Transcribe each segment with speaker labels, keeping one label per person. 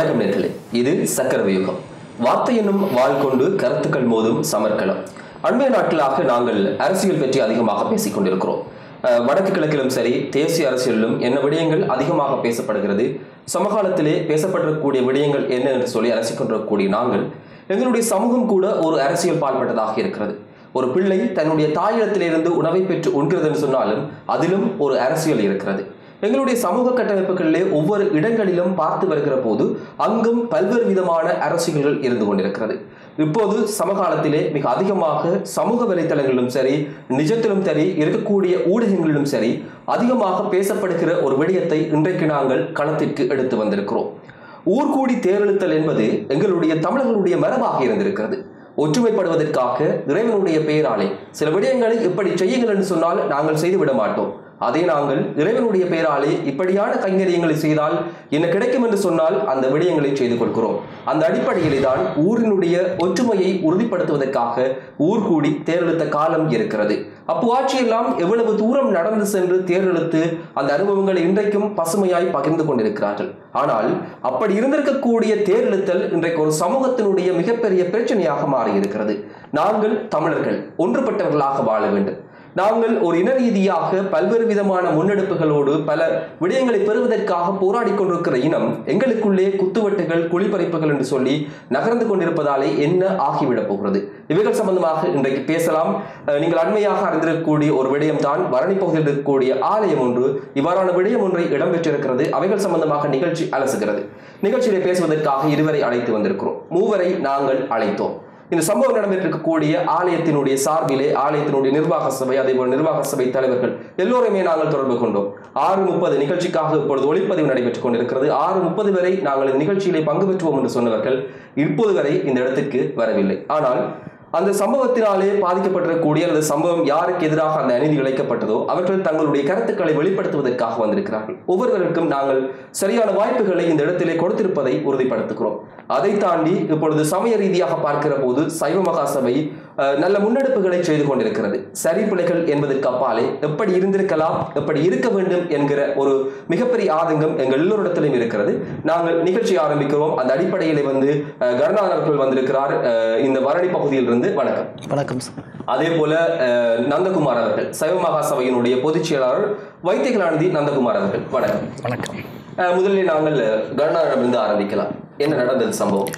Speaker 1: வணக்கம் நேர்களே இது சக்கர வியூகம் வார்த்தை என்னும் வாழ் கொண்டு கருத்துக்கள் மோதும் சமர்க்களம் அண்மைய நாட்களாக நாங்கள் அரசியல் பற்றி அதிகமாக பேசிக் கொண்டிருக்கிறோம் அஹ், வடக்கு கிழக்கிலும் சரி தேசிய அரசியலிலும் என்ன விடயங்கள் அதிகமாக பேசப்படுகிறது சமகாலத்திலே பேசப்பட்டிருக்கக்கூடிய விடயங்கள் என்ன என்று சொல்லி அரசிக் கொண்டிருக்கக்கூடிய நாங்கள் எங்களுடைய சமூகம் கூட ஒரு அரசியல் பால்பட்டதாக இருக்கிறது ஒரு பிள்ளை தன்னுடைய தாயிடத்திலிருந்து உணவை பெற்று உண்கிறதுன்னு சொன்னாலும் அதிலும் ஒரு அரசியல் இருக்கிறது எங்களுடைய சமூக கட்டமைப்புகளிலே ஒவ்வொரு இடங்களிலும் பார்த்து வருகிற போது அங்கும் பல்வேறு விதமான அரசியல்கள் இருந்து கொண்டிருக்கிறது இப்போது சமகாலத்திலே மிக அதிகமாக சமூக வலைத்தளங்களிலும் சரி நிஜத்திலும் சரி இருக்கக்கூடிய ஊடகங்களிலும் சரி அதிகமாக பேசப்படுகிற ஒரு விடயத்தை இன்றைக்கு நாங்கள் களத்திற்கு எடுத்து வந்திருக்கிறோம் ஊர்கூடி தேர்தெழுத்தல் என்பது எங்களுடைய தமிழர்களுடைய மரபாக இருந்திருக்கிறது ஒற்றுமைப்படுவதற்காக இறைவனுடைய பெயராலே சில விடயங்களை இப்படி செய்யுங்கள் என்று சொன்னால் நாங்கள் செய்துவிட மாட்டோம் அதை நாங்கள் இறைவனுடைய பெயராலே இப்படியான கைங்கரியங்களை செய்தால் என்ன கிடைக்கும் என்று சொன்னால் அந்த விடயங்களை செய்து கொள்கிறோம் அந்த அடிப்படையிலே தான் ஊரினுடைய ஒற்றுமையை உறுதிப்படுத்துவதற்காக ஊர் கூடி தேர்தெடுத்த காலம் இருக்கிறது அப்போ ஆட்சியெல்லாம் எவ்வளவு தூரம் நடந்து சென்று தேர்தெடுத்து அந்த அனுபவங்களை இன்றைக்கும் பசுமையாய் பகிர்ந்து கொண்டிருக்கிறார்கள் ஆனால் அப்படி இருந்திருக்கக்கூடிய தேர்தெடுத்தல் இன்றைக்கு ஒரு சமூகத்தினுடைய மிகப்பெரிய பிரச்சனையாக மாறி இருக்கிறது நாங்கள் தமிழர்கள் ஒன்றுபட்டவர்களாக வாழ வேண்டும் நாங்கள் ஒரு இன ரீதியாக பல்வேறு விதமான முன்னெடுப்புகளோடு பல விடயங்களை பெறுவதற்காக போராடி கொண்டிருக்கிற இனம் எங்களுக்குள்ளே குத்துவட்டுகள் குழிப்பறிப்புகள் என்று சொல்லி நகர்ந்து கொண்டிருப்பதாலே என்ன ஆகிவிடப் போகிறது இவைகள் சம்பந்தமாக இன்றைக்கு பேசலாம் அஹ், நீங்கள் அண்மையாக அறிந்திருக்கக்கூடிய ஒரு விடயம் தான் வரணி பகுதியில் இருக்கக்கூடிய ஆலயம் ஒன்று இவ்வாறான விடயம் ஒன்றை இடம்பெற்றிருக்கிறது அவைகள் சம்பந்தமாக நிகழ்ச்சி அலசுகிறது நிகழ்ச்சியிலே பேசுவதற்காக இருவரை அழைத்து வந்திருக்கிறோம் மூவரை நாங்கள் அழைத்தோம் இந்த சம்பவம் நடைபெற்றிருக்கக்கூடிய ஆலயத்தினுடைய சார்பிலே ஆலயத்தினுடைய நிர்வாக சபை அதே போல நிர்வாக சபை தலைவர்கள் எல்லோருமே நாங்கள் தொடர்பு கொண்டோம் ஆறு முப்பது நிகழ்ச்சிக்காக இப்பொழுது ஒளிப்பதிவு நடைபெற்றுக் கொண்டிருக்கிறது ஆறு முப்பது வரை நாங்கள் இந்த நிகழ்ச்சியிலே பங்கு பெற்றுவோம் என்று சொன்னவர்கள் இப்போது வரை இந்த இடத்திற்கு வரவில்லை ஆனால் அந்த சம்பவத்தினாலே பாதிக்கப்பட்டிருக்கக்கூடிய அல்லது சம்பவம் யாருக்கு எதிராக அந்த அநீதி இழைக்கப்பட்டதோ அவர்கள் தங்களுடைய கருத்துக்களை வெளிப்படுத்துவதற்காக வந்திருக்கிறார்கள் ஒவ்வொருவருக்கும் நாங்கள் சரியான வாய்ப்புகளை இந்த இடத்திலே கொடுத்திருப்பதை உறுதிப்படுத்துகிறோம் அதை தாண்டி இப்பொழுது சமய ரீதியாக பார்க்கிற போது சைவ மகாசபை அஹ், நல்ல முன்னெடுப்புகளை செய்து கொண்டிருக்கிறது சரி பிழைகள் என்பதற்கு அப்பாலே எப்படி இருந்திருக்கலாம் எப்படி இருக்க வேண்டும் என்கிற ஒரு மிகப்பெரிய ஆதங்கம் எங்கள் எல்லோரிடத்திலும் இருக்கிறது நாங்கள் நிகழ்ச்சி ஆரம்பிக்கிறோம் அந்த அடிப்படையிலே வந்து அஹ், கருணாகரன் அவர்கள் வந்திருக்கிறார் அஹ், இந்த வரணி பகுதியிலிருந்து வணக்கம்
Speaker 2: வணக்கம் சார்
Speaker 1: அதே போல அஹ், நந்தகுமார் அவர்கள் சைவ மகாசபையினுடைய பொதுச் செயலாளர் வைத்தியகலாநிதி நந்தகுமார் அவர்கள் வணக்கம்
Speaker 2: வணக்கம்
Speaker 1: அஹ், முதலில் நாங்கள் கருணாகரனிடமிருந்து ஆரம்பிக்கலாம் என்ன நடந்தது சம்பவம்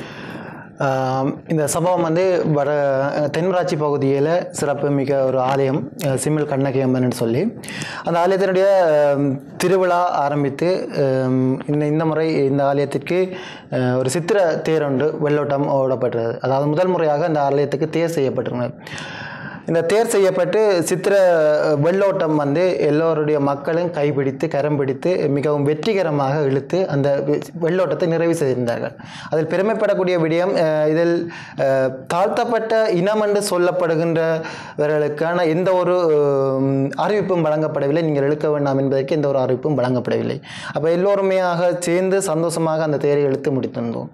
Speaker 2: ஆம், இந்த சம்பவம் வந்து வட தென்மராட்சி பகுதியில் சிறப்பு மிக ஒரு ஆலயம் அஹ், சிம்மல் கண்ணகி அம்மன் சொல்லி அந்த ஆலயத்தினுடைய ஆம், திருவிழா ஆரம்பித்து ஆம், இந்த இந்த முறை இந்த ஆலயத்திற்கு அஹ், ஒரு சித்திர தேர் ஒன்று வெள்ளோட்டம் ஓடப்பட்டது அதாவது முதல் முறையாக இந்த ஆலயத்துக்கு தேர் செய்யப்பட்டிருந்தது இந்த தேர் செய்யப்பட்டு சித்திர அஹ், வெள்ளோட்டம் வந்து எல்லோருடைய மக்களும் கைப்பிடித்து கரம் பிடித்து மிகவும் வெற்றிகரமாக இழுத்து அந்த வெ- வெள்ளோட்டத்தை நிறைவு செய்திருந்தார்கள் அதில் பெருமைப்படக்கூடிய விடயம் அஹ், இதில் அஹ், தாழ்த்தப்பட்ட இனம் என்று சொல்லப்படுகின்றவர்களுக்கான எந்த ஒரு உம், அறிவிப்பும் வழங்கப்படவில்லை நீங்கள் இழுக்க வேண்டாம் என்பதற்கு எந்த ஒரு அறிவிப்பும் வழங்கப்படவில்லை அப்போ எல்லோருமையாக சேர்ந்து சந்தோஷமாக அந்த தேரை இழுத்து முடித்திருந்தோம்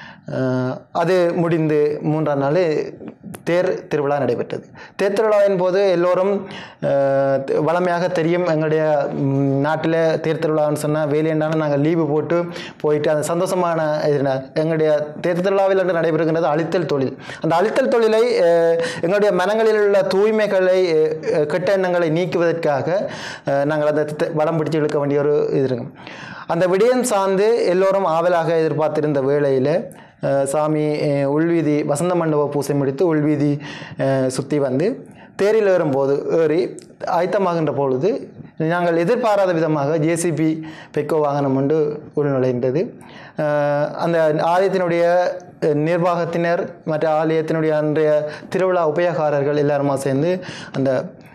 Speaker 2: அஹ், அது முடிந்து மூன்றாம் நாள் தேர் திருவிழா நடைபெற்றது தேர் திருவிழாவின் போது எல்லோரும் அஹ், த- வழமையாக தெரியும் எங்களுடைய ம், நாட்டில் தேர் திருவிழான்னு சொன்னால் வேலையண்டான நாங்கள் லீவு போட்டு போயிட்டு அந்த சந்தோஷமான இது எங்களுடைய தேர் திருவிழாவில் என்று நடைபெறுகின்றது அழித்தல் தொழில் அந்த அழித்தல் தொழிலை அஹ், எங்களுடைய மனங்களில் உள்ள தூய்மைகளை அஹ், அஹ், கெட்ட எண்ணங்களை நீக்குவதற்காக அஹ், நாங்கள் அந்த த- வடம் பிடிச்சு இழுக்க வேண்டிய ஒரு இது இருக்கும் அந்த விடயம் சார்ந்து எல்லோரும் ஆவலாக எதிர்பார்த்திருந்த வேளையில் அஹ், சாமி அஹ், உள்வீதி வசந்த மண்டப பூசை முடித்து உள்வீதி சுற்றி வந்து தேரில் ஏறும்போது ஏறி ஆயத்தமாகின்ற பொழுது நாங்கள் எதிர்பாராத விதமாக ஜேசிபி பெக்கோ வாகனம் ஒன்று உள்நுழைந்தது அஹ், அந்த ஆலயத்தினுடைய அஹ், நிர்வாகத்தினர் மற்ற ஆலயத்தினுடைய அன்றைய திருவிழா உபயகாரர்கள் எல்லாருமா சேர்ந்து அந்த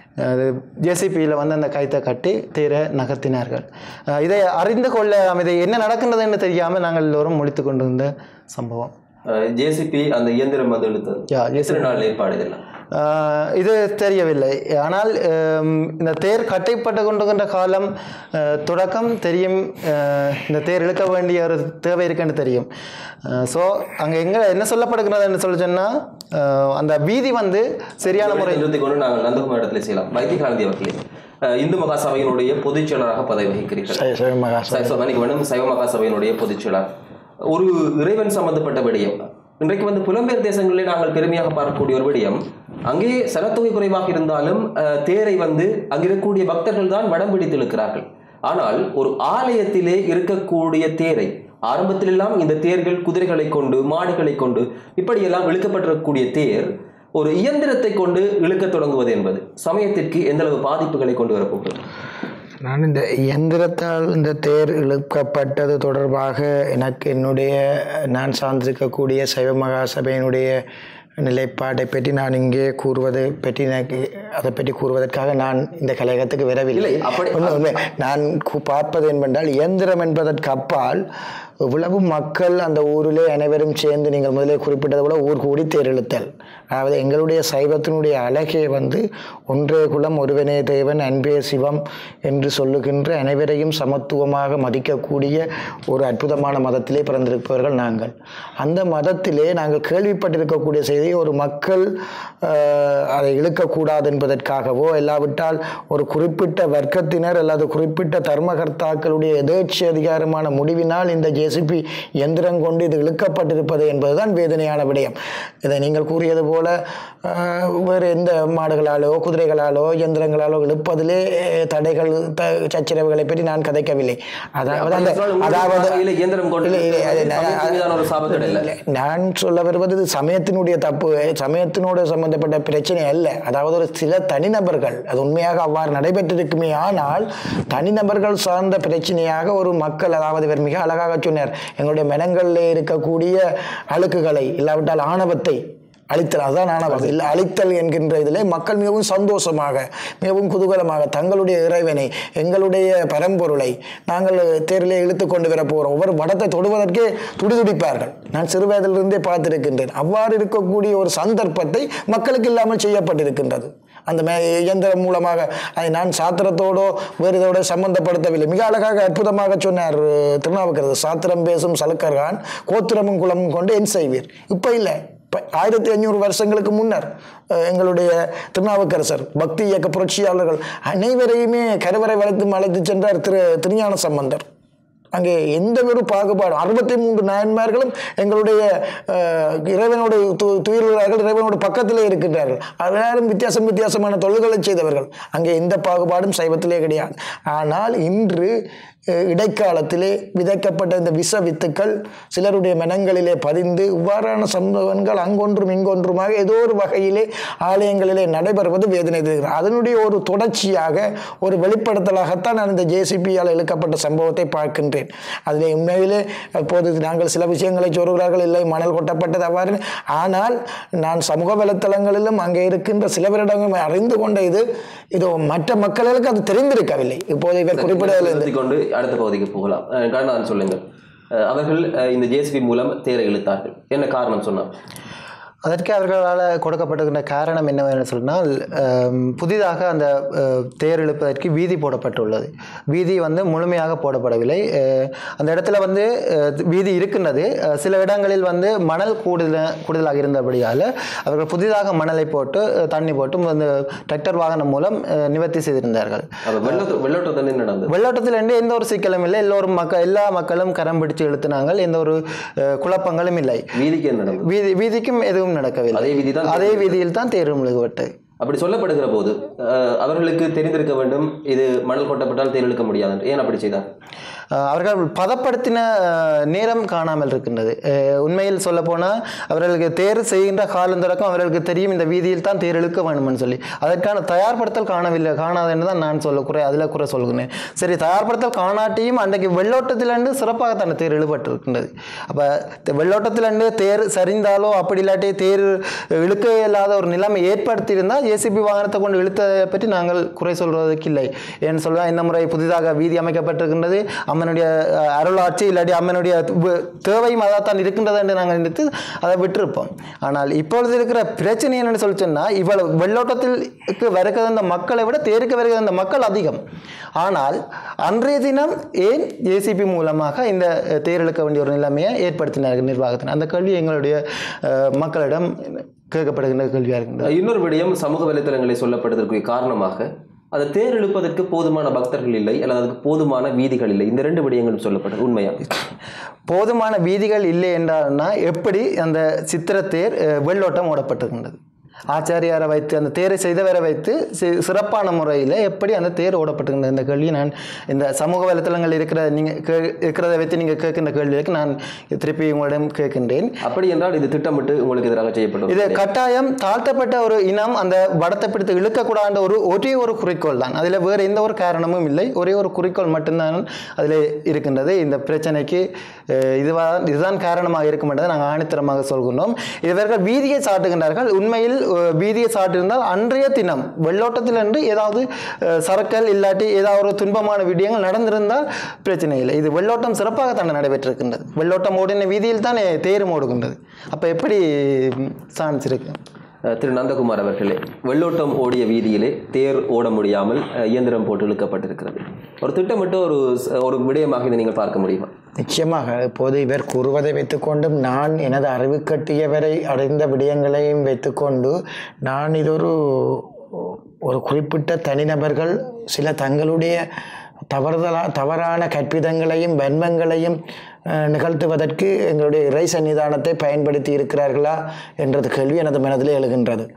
Speaker 2: ஜேசிபியில் வந்து அந்த கைத்தை கட்டி தேரை நகர்த்தினார்கள் அஹ், இதை அறிந்து கொள்ள இதை என்ன நடக்கின்றதுன்னு தெரியாமல் நாங்கள் எல்லோரும் முழித்து கொண்டிருந்த சம்பவம்
Speaker 1: ஜேசிபி அந்த இயந்திரம் வந்து இழுத்தது
Speaker 2: யா,
Speaker 1: எத்தனை நாள் ஏற்பாடு இதெல்லாம்
Speaker 2: ஆஹ் இது தெரியவில்லை ஆனால் ஆம், இந்த தேர் கட்டைப்பட்டு கொண்டுகின்ற காலம் ஆஹ், தொடக்கம் தெரியும் ஆஹ், இந்த தேர் இழுக்க வேண்டிய ஒரு தேவை இருக்குன்னு தெரியும் ஸோ அங்கே எங்கே என்ன சொல்லப்படுகிறதுன்னு சொல்லி சொன்னால் அந்த வீதி வந்து சரியான முறை
Speaker 1: நிறுத்திக் கொண்டு நாங்கள் நந்தகுமார் இடத்துல செய்யலாம் வைத்தியகாந்தி அவர்களே அஹ், இந்து மகா சபையினுடைய பொதுச் செயலராக பதவி வகிக்கிறீர்கள்
Speaker 2: சரி சரி மகா
Speaker 1: சை- சோ, மன்னிக்க வேண்டும் சைவ மகா சபையினுடைய பொதுச் செயலர் ஒரு இறைவன் சம்பந்தப்பட்ட விடயம் இன்றைக்கு வந்து புலம்பெயர் தேசங்களிலே நாங்கள் பெருமையாக பார்க்கக்கூடிய ஒரு விடயம் அங்கே சனத்தொகை குறைவாக இருந்தாலும் அஹ், தேரை வந்து அங்கே இருக்கக்கூடிய பக்தர்கள் தான் வடம் பிடித்து இழுக்கிறார்கள் ஆனால் ஒரு ஆலயத்திலே இருக்கக்கூடிய தேரை ஆரம்பத்திலெல்லாம் இந்த தேர்கள் குதிரைகளை கொண்டு மாடுகளை கொண்டு இப்படியெல்லாம் இழுக்கப்பட்டிருக்கக்கூடிய தேர் ஒரு இயந்திரத்தை கொண்டு இழுக்கத் தொடங்குவது என்பது சமயத்திற்கு எந்தளவு பாதிப்புகளை கொண்டு வரப்போகிறது
Speaker 3: நான் இந்த இயந்திரத்தால் இந்த தேர் இழுக்கப்பட்டது தொடர்பாக எனக்கு என்னுடைய நான் சார்ந்திருக்கக்கூடிய சைவ மகாசபையினுடைய நிலைப்பாட்டை பற்றி நான் இங்கே கூறுவது பற்றி எனக்கு அதை பற்றி கூறுவதற்காக நான் இந்த கலையகத்துக்கு வரவில்லை
Speaker 1: இல்லை, அப்படி-
Speaker 3: உண்மை, உண்மை. நான் கு- பார்ப்பது என்பதால் இயந்திரம் என்பதற்கு அப்பால் இவ்வளவு மக்கள் அந்த ஊரிலே அனைவரும் சேர்ந்து நீங்கள் முதலே குறிப்பிட்டது போல ஊர் கூடி தேரெழுத்தல் அதாவது எங்களுடைய சைவத்தினுடைய அழகே வந்து ஒன்றே குலம் ஒருவனே தேவன் அன்பே சிவம் என்று சொல்லுகின்ற அனைவரையும் சமத்துவமாக மதிக்கக்கூடிய ஒரு அற்புதமான மதத்திலே பிறந்திருப்பவர்கள் நாங்கள் அந்த மதத்திலே நாங்கள் கேள்விப்பட்டிருக்கக்கூடிய செய்தி ஒரு மக்கள் ஆஹ், அதை இழுக்கக்கூடாது என்பதற்காகவோ இல்லாவிட்டால் ஒரு குறிப்பிட்ட வர்க்கத்தினர் அல்லது குறிப்பிட்ட தர்மகர்த்தாக்களுடைய எதேட்சி அதிகாரமான முடிவினால் இந்த ஜேசிபி எந்திரம் கொண்டு இது இழுக்கப்பட்டிருப்பது என்பதுதான் வேதனையான விடயம் இதை நீங்கள் கூறியது போல ஆஹ், வேறு எந்த மாடுகளாலோ குதிரைகளாலோ இயந்திரங்களாலோ இழுப்பதிலே அஹ், தடைகள் த- சச்சரவுகளை பற்றி நான் கதைக்கவில்லை அதாவது அந்த அதாவது
Speaker 1: கையில இயந்திரம் கொண்டு
Speaker 3: இல்லை, இல்லை, அது நான்
Speaker 1: சமயத்தின் மீதான ஒரு சாபக்கேடு இல்லை
Speaker 3: இல்லை, நான் சொல்ல வருவது இது சமயத்தினுடைய தப்பு சமயத்தினோடு சம்பந்தப்பட்ட பிரச்சனை அல்ல அதாவது ஒரு சில தனிநபர்கள் அது உண்மையாக அவ்வாறு நடைபெற்றிருக்குமே ஆனால் தனிநபர்கள் சார்ந்த பிரச்சனையாக ஒரு மக்கள் அதாவது இவர் மிக அழகாக சொன்னார் எங்களுடைய மனங்களில் இருக்கக்கூடிய அழுக்குகளை இல்லாவிட்டால் ஆணவத்தை அழித்தல் அதுதான் ஆணவம் இல்லை அழித்தல் என்கின்ற இதில் மக்கள் மிகவும் சந்தோஷமாக மிகவும் குதூகலமாக தங்களுடைய இறைவனை எங்களுடைய பரம்பொருளை நாங்கள் தேரிலே இழுத்து கொண்டு வர போகிறோம் ஒவ்வொரு வடத்தை தொடுவதற்கே துடிதுடிப்பார்கள் நான் சிறுவயதிலிருந்தே பார்த்திருக்கின்றேன் அவ்வாறு இருக்கக்கூடிய ஒரு சந்தர்ப்பத்தை மக்களுக்கு இல்லாமல் செய்யப்பட்டிருக்கின்றது அந்த மே இயந்திரம் மூலமாக அதை நான் சாத்திரத்தோடோ வேறு இதோட சம்பந்தப்படுத்தவில்லை மிக அழகாக அற்புதமாக சொன்னார் அஹ், திருநாவுக்கரசு சாத்திரம் பேசும் சலுக்கர்கான் கோத்திரமும் குலமும் கொண்டு என் செய்வீர் இப்போ இல்லை இப்போ ஆயிரத்தி ஐநூறு வருஷங்களுக்கு முன்னர் அஹ், எங்களுடைய திருநாவுக்கரசர் பக்தி இயக்க புரட்சியாளர்கள் அனைவரையுமே கருவறை வளைத்து அழைத்து சென்றார் திரு திருஞான சம்பந்தர் அங்கே எந்த ஒரு பாகுபாடும் அறுபத்தி மூன்று நாயன்மார்களும் எங்களுடைய அஹ், இறைவனோட து- துயிலுகிறார்கள் இறைவனோட பக்கத்திலே இருக்கின்றார்கள் எல்லாரும் வித்தியாசம் வித்தியாசமான தொழில்களை செய்தவர்கள் அங்கே எந்த பாகுபாடும் சைவத்திலே கிடையாது ஆனால் இன்று அஹ், இடைக்காலத்திலே விதைக்கப்பட்ட இந்த விஷ வித்துக்கள் சிலருடைய மனங்களிலே பதிந்து இவ்வாறான சம்பவங்கள் அங்கொன்றும் இங்கொன்றுமாக ஏதோ ஒரு வகையிலே ஆலயங்களிலே நடைபெறுவது வேதனை தருகிறது அதனுடைய ஒரு தொடர்ச்சியாக ஒரு வெளிப்படுத்தலாகத்தான் நான் இந்த ஜேசிபியால் இழுக்கப்பட்ட சம்பவத்தை பார்க்கின்றேன் அதில் உண்மையிலே அப்போது நாங்கள் சில விஷயங்களை சொல்கிறார்கள் இல்லை மணல் கொட்டப்பட்டது அவ்வாறு ஆனால் நான் சமூக வலைத்தளங்களிலும் அங்கே இருக்கின்ற சிலவரிடம் அறிந்து கொண்ட இது இது மற்ற மக்களுக்கு அது தெரிந்திருக்கவில்லை இப்போது இவர் குறிப்பிடவில்லை
Speaker 1: நிறுத்திக் கொண்டு அடுத்த பகுதிக்கு போகலாம் அஹ் கருணாதன் சொல்லுங்கள் அஹ் அவர்கள் அஹ் இந்த ஜேசிபி மூலம் தேரை இழுத்தார்கள் என்ன காரணம் சொன்னார்
Speaker 2: அதற்கு அவர்களால் கொடுக்கப்பட்டிருக்கின்ற காரணம் என்னவென்று சொன்னால் அம், புதிதாக அந்த அஹ், தேர் இழுப்பதற்கு வீதி போடப்பட்டுள்ளது வீதி வந்து முழுமையாக போடப்படவில்லை அஹ், அந்த இடத்துல வந்து அஹ், வீதி இருக்கின்றது அஹ், சில இடங்களில் வந்து மணல் கூடுதல் கூடுதலாக இருந்தபடியால் அவர்கள் புதிதாக மணலை போட்டு அஹ், தண்ணி போட்டு அந்த டிராக்டர் வாகனம் மூலம் அஹ், நிவர்த்தி செய்திருந்தார்கள்
Speaker 1: அப்ப வெள்ளத்து வெள்ளோட்டத்தில் என்ன நடந்தது
Speaker 2: வெள்ளோட்டத்தில் இருந்து எந்த ஒரு சிக்கலும் இல்லை எல்லோரும் மக்கள் எல்லா மக்களும் கரம் பிடிச்சு இழுத்துனாங்கள் எந்த ஒரு அஹ், குழப்பங்களும் இல்லை
Speaker 1: வீதிக்கு என்ன நடந்தது
Speaker 2: வீதி வீதிக்கும் எதுவும் நடக்கவில்லை
Speaker 1: அதே வீதி தான்
Speaker 2: அதே வீதியில் தான் தேர்வு முழுகப்பட்டது
Speaker 1: அப்படி சொல்லப்படுகிற போது அஹ், அவர்களுக்கு தெரிந்திருக்க வேண்டும் இது மணல் கொட்டப்பட்டால் தேர் இழுக்க முடியாது என்று. ஏன் அப்படி செய்தார்
Speaker 2: அஹ் அவர்கள் பதப்படுத்தின அஹ், நேரம் காணாமல் இருக்கின்றது அஹ், உண்மையில் சொல்லப்போனால் அவர்களுக்கு தேர் செய்கின்ற காலம் தொடக்கம் அவர்களுக்கு தெரியும் இந்த வீதியில் தான் தேர் இழுக்க வேண்டும்னு சொல்லி அதற்கான தயார்படுத்தல் காணவில்லை காணாதுன்னு தான் நான் சொல்ல குறை அதில் குறை சொல்கிறேன் சரி தயார்படுத்தல் காணாட்டியும் அன்றைக்கு வெள்ளோட்டத்திலிருந்து சிறப்பாகத்தான தேர் இழுபட்டிருக்கின்றது அப்போ வெள்ளோட்டத்திலிருந்து தேர் சரிந்தாலோ அப்படி இல்லாட்டி தேர் இழுக்க இல்லாத ஒரு நிலைமை ஏற்படுத்தியிருந்தால் ஏசிபி வாகனத்தை கொண்டு இழுத்ததை பற்றி நாங்கள் குறை சொல்வதற்கு இல்லை ஏன்னு சொல்லுவேன் இந்த முறை புதிதாக வீதி அமைக்கப்பட்டிருக்கின்றது அம்மனுடைய அஹ், அருளாட்சி இல்லாட்டி அம்மனுடைய வு- தேவையும் அதான் இருக்கின்றது என்று நாங்கள் நினைத்து அதை விட்டிருப்போம் ஆனால் இப்பொழுது இருக்கிற பிரச்சனை என்னன்னு சொல்லி சொன்னால் இவ்வளவு வெள்ளோட்டத்திற்கு வருகிற அந்த மக்களை விட தேருக்கு வருகிற அந்த மக்கள் அதிகம் ஆனால் அன்றைய தினம் ஏன் ஏசிபி மூலமாக இந்த அஹ், தேர் இழுக்க வேண்டிய ஒரு நிலைமையை ஏற்படுத்தினார்கள் நிர்வாகத்தினர் அந்த கேள்வி எங்களுடைய அஹ், மக்களிடம் கேட்கப்படுகின்ற கேள்வியாக இருக்கின்றது
Speaker 1: இன்னொரு விடயம் சமூக வலைத்தளங்களில் சொல்லப்படுவதற்கு காரணமாக அந்த தேர் இழுப்பதற்கு போதுமான பக்தர்கள் இல்லை அல்லது அதுக்கு போதுமான வீதிகள் இல்லை இந்த ரெண்டு விடயங்களும் சொல்லப்பட்டது உண்மையா
Speaker 2: போதுமான வீதிகள் இல்லை என்றால்னா எப்படி அந்த சித்திரத்தேர் அஹ், வெள்ளோட்டம் ஓடப்பட்டிருக்கின்றது ஆச்சாரியாரை வைத்து அந்த தேரை செய்தவரை வைத்து சி- சிறப்பான முறையில் எப்படி அந்த தேர் ஓடப்பட்டிருக்கின்றது இந்த கேள்வி நான் இந்த சமூக வலைத்தளங்கள் இருக்கிற நீங்கள் கே இருக்கிறத வைத்து நீங்கள் கேட்கின்ற கேள்விகளுக்கு நான் திருப்பி உங்களிடம் கேட்கின்றேன்
Speaker 1: அப்படி என்றால் இது திட்டமிட்டு உங்களுக்கு எதிராக செய்யப்பட்டது
Speaker 2: இது கட்டாயம் தாழ்த்தப்பட்ட ஒரு இனம் அந்த வடத்தை பிடித்து இழுக்கக்கூடாத ஒரு ஒரே ஒரு குறிக்கோள் தான் அதில் வேறு எந்த ஒரு காரணமும் இல்லை ஒரே ஒரு குறிக்கோள் மட்டும்தான் அதில் இருக்கின்றது இந்த பிரச்சனைக்கு அஹ், இதுவா இதுதான் காரணமாக இருக்கும் என்றதை நாங்கள் ஆணித்தரமாக சொல்கின்றோம் இவர்கள் வீதியை சாட்டுகின்றார்கள் உண்மையில் அஹ், வீதியை சாட்டியிருந்தால் அன்றைய தினம் வெள்ளோட்டத்தில் என்று ஏதாவது அஹ், சரக்கல் இல்லாட்டி ஏதாவது ஒரு துன்பமான விடயங்கள் நடந்திருந்தால் பிரச்சனை இல்லை இது வெள்ளோட்டம் சிறப்பாக தான் நடைபெற்றிருக்கின்றது வெள்ளோட்டம் ஓடின வீதியில் தானே தேரும் ஓடுகின்றது அப்போ எப்படி சான்ஸ் இருக்கு
Speaker 1: அஹ் திரு நந்தகுமார் அவர்களே வெள்ளோட்டம் ஓடிய வீதியிலே தேர் ஓட முடியாமல் அஹ், இயந்திரம் போட்டு இழுக்கப்பட்டிருக்கிறது ஒரு திட்டமிட்டு ஒரு ச- ஒரு விடயமாக இதை நீங்கள் பார்க்க முடியுமா
Speaker 3: நிச்சயமாக இப்போது இவர் கூறுவதை வைத்துக்கொண்டும் நான் எனது அறிவு கட்டியவரை அடைந்த விடயங்களையும் வைத்துக்கொண்டு நான் இது ஒரு ஒரு குறிப்பிட்ட தனிநபர்கள் சில தங்களுடைய தவறுதலா தவறான கற்பிதங்களையும் வன்மங்களையும் அஹ், நிகழ்த்துவதற்கு எங்களுடைய இறை சன்னிதானத்தை பயன்படுத்தி இருக்கிறார்களா என்றது கேள்வி எனது மனதிலே எழுகின்றது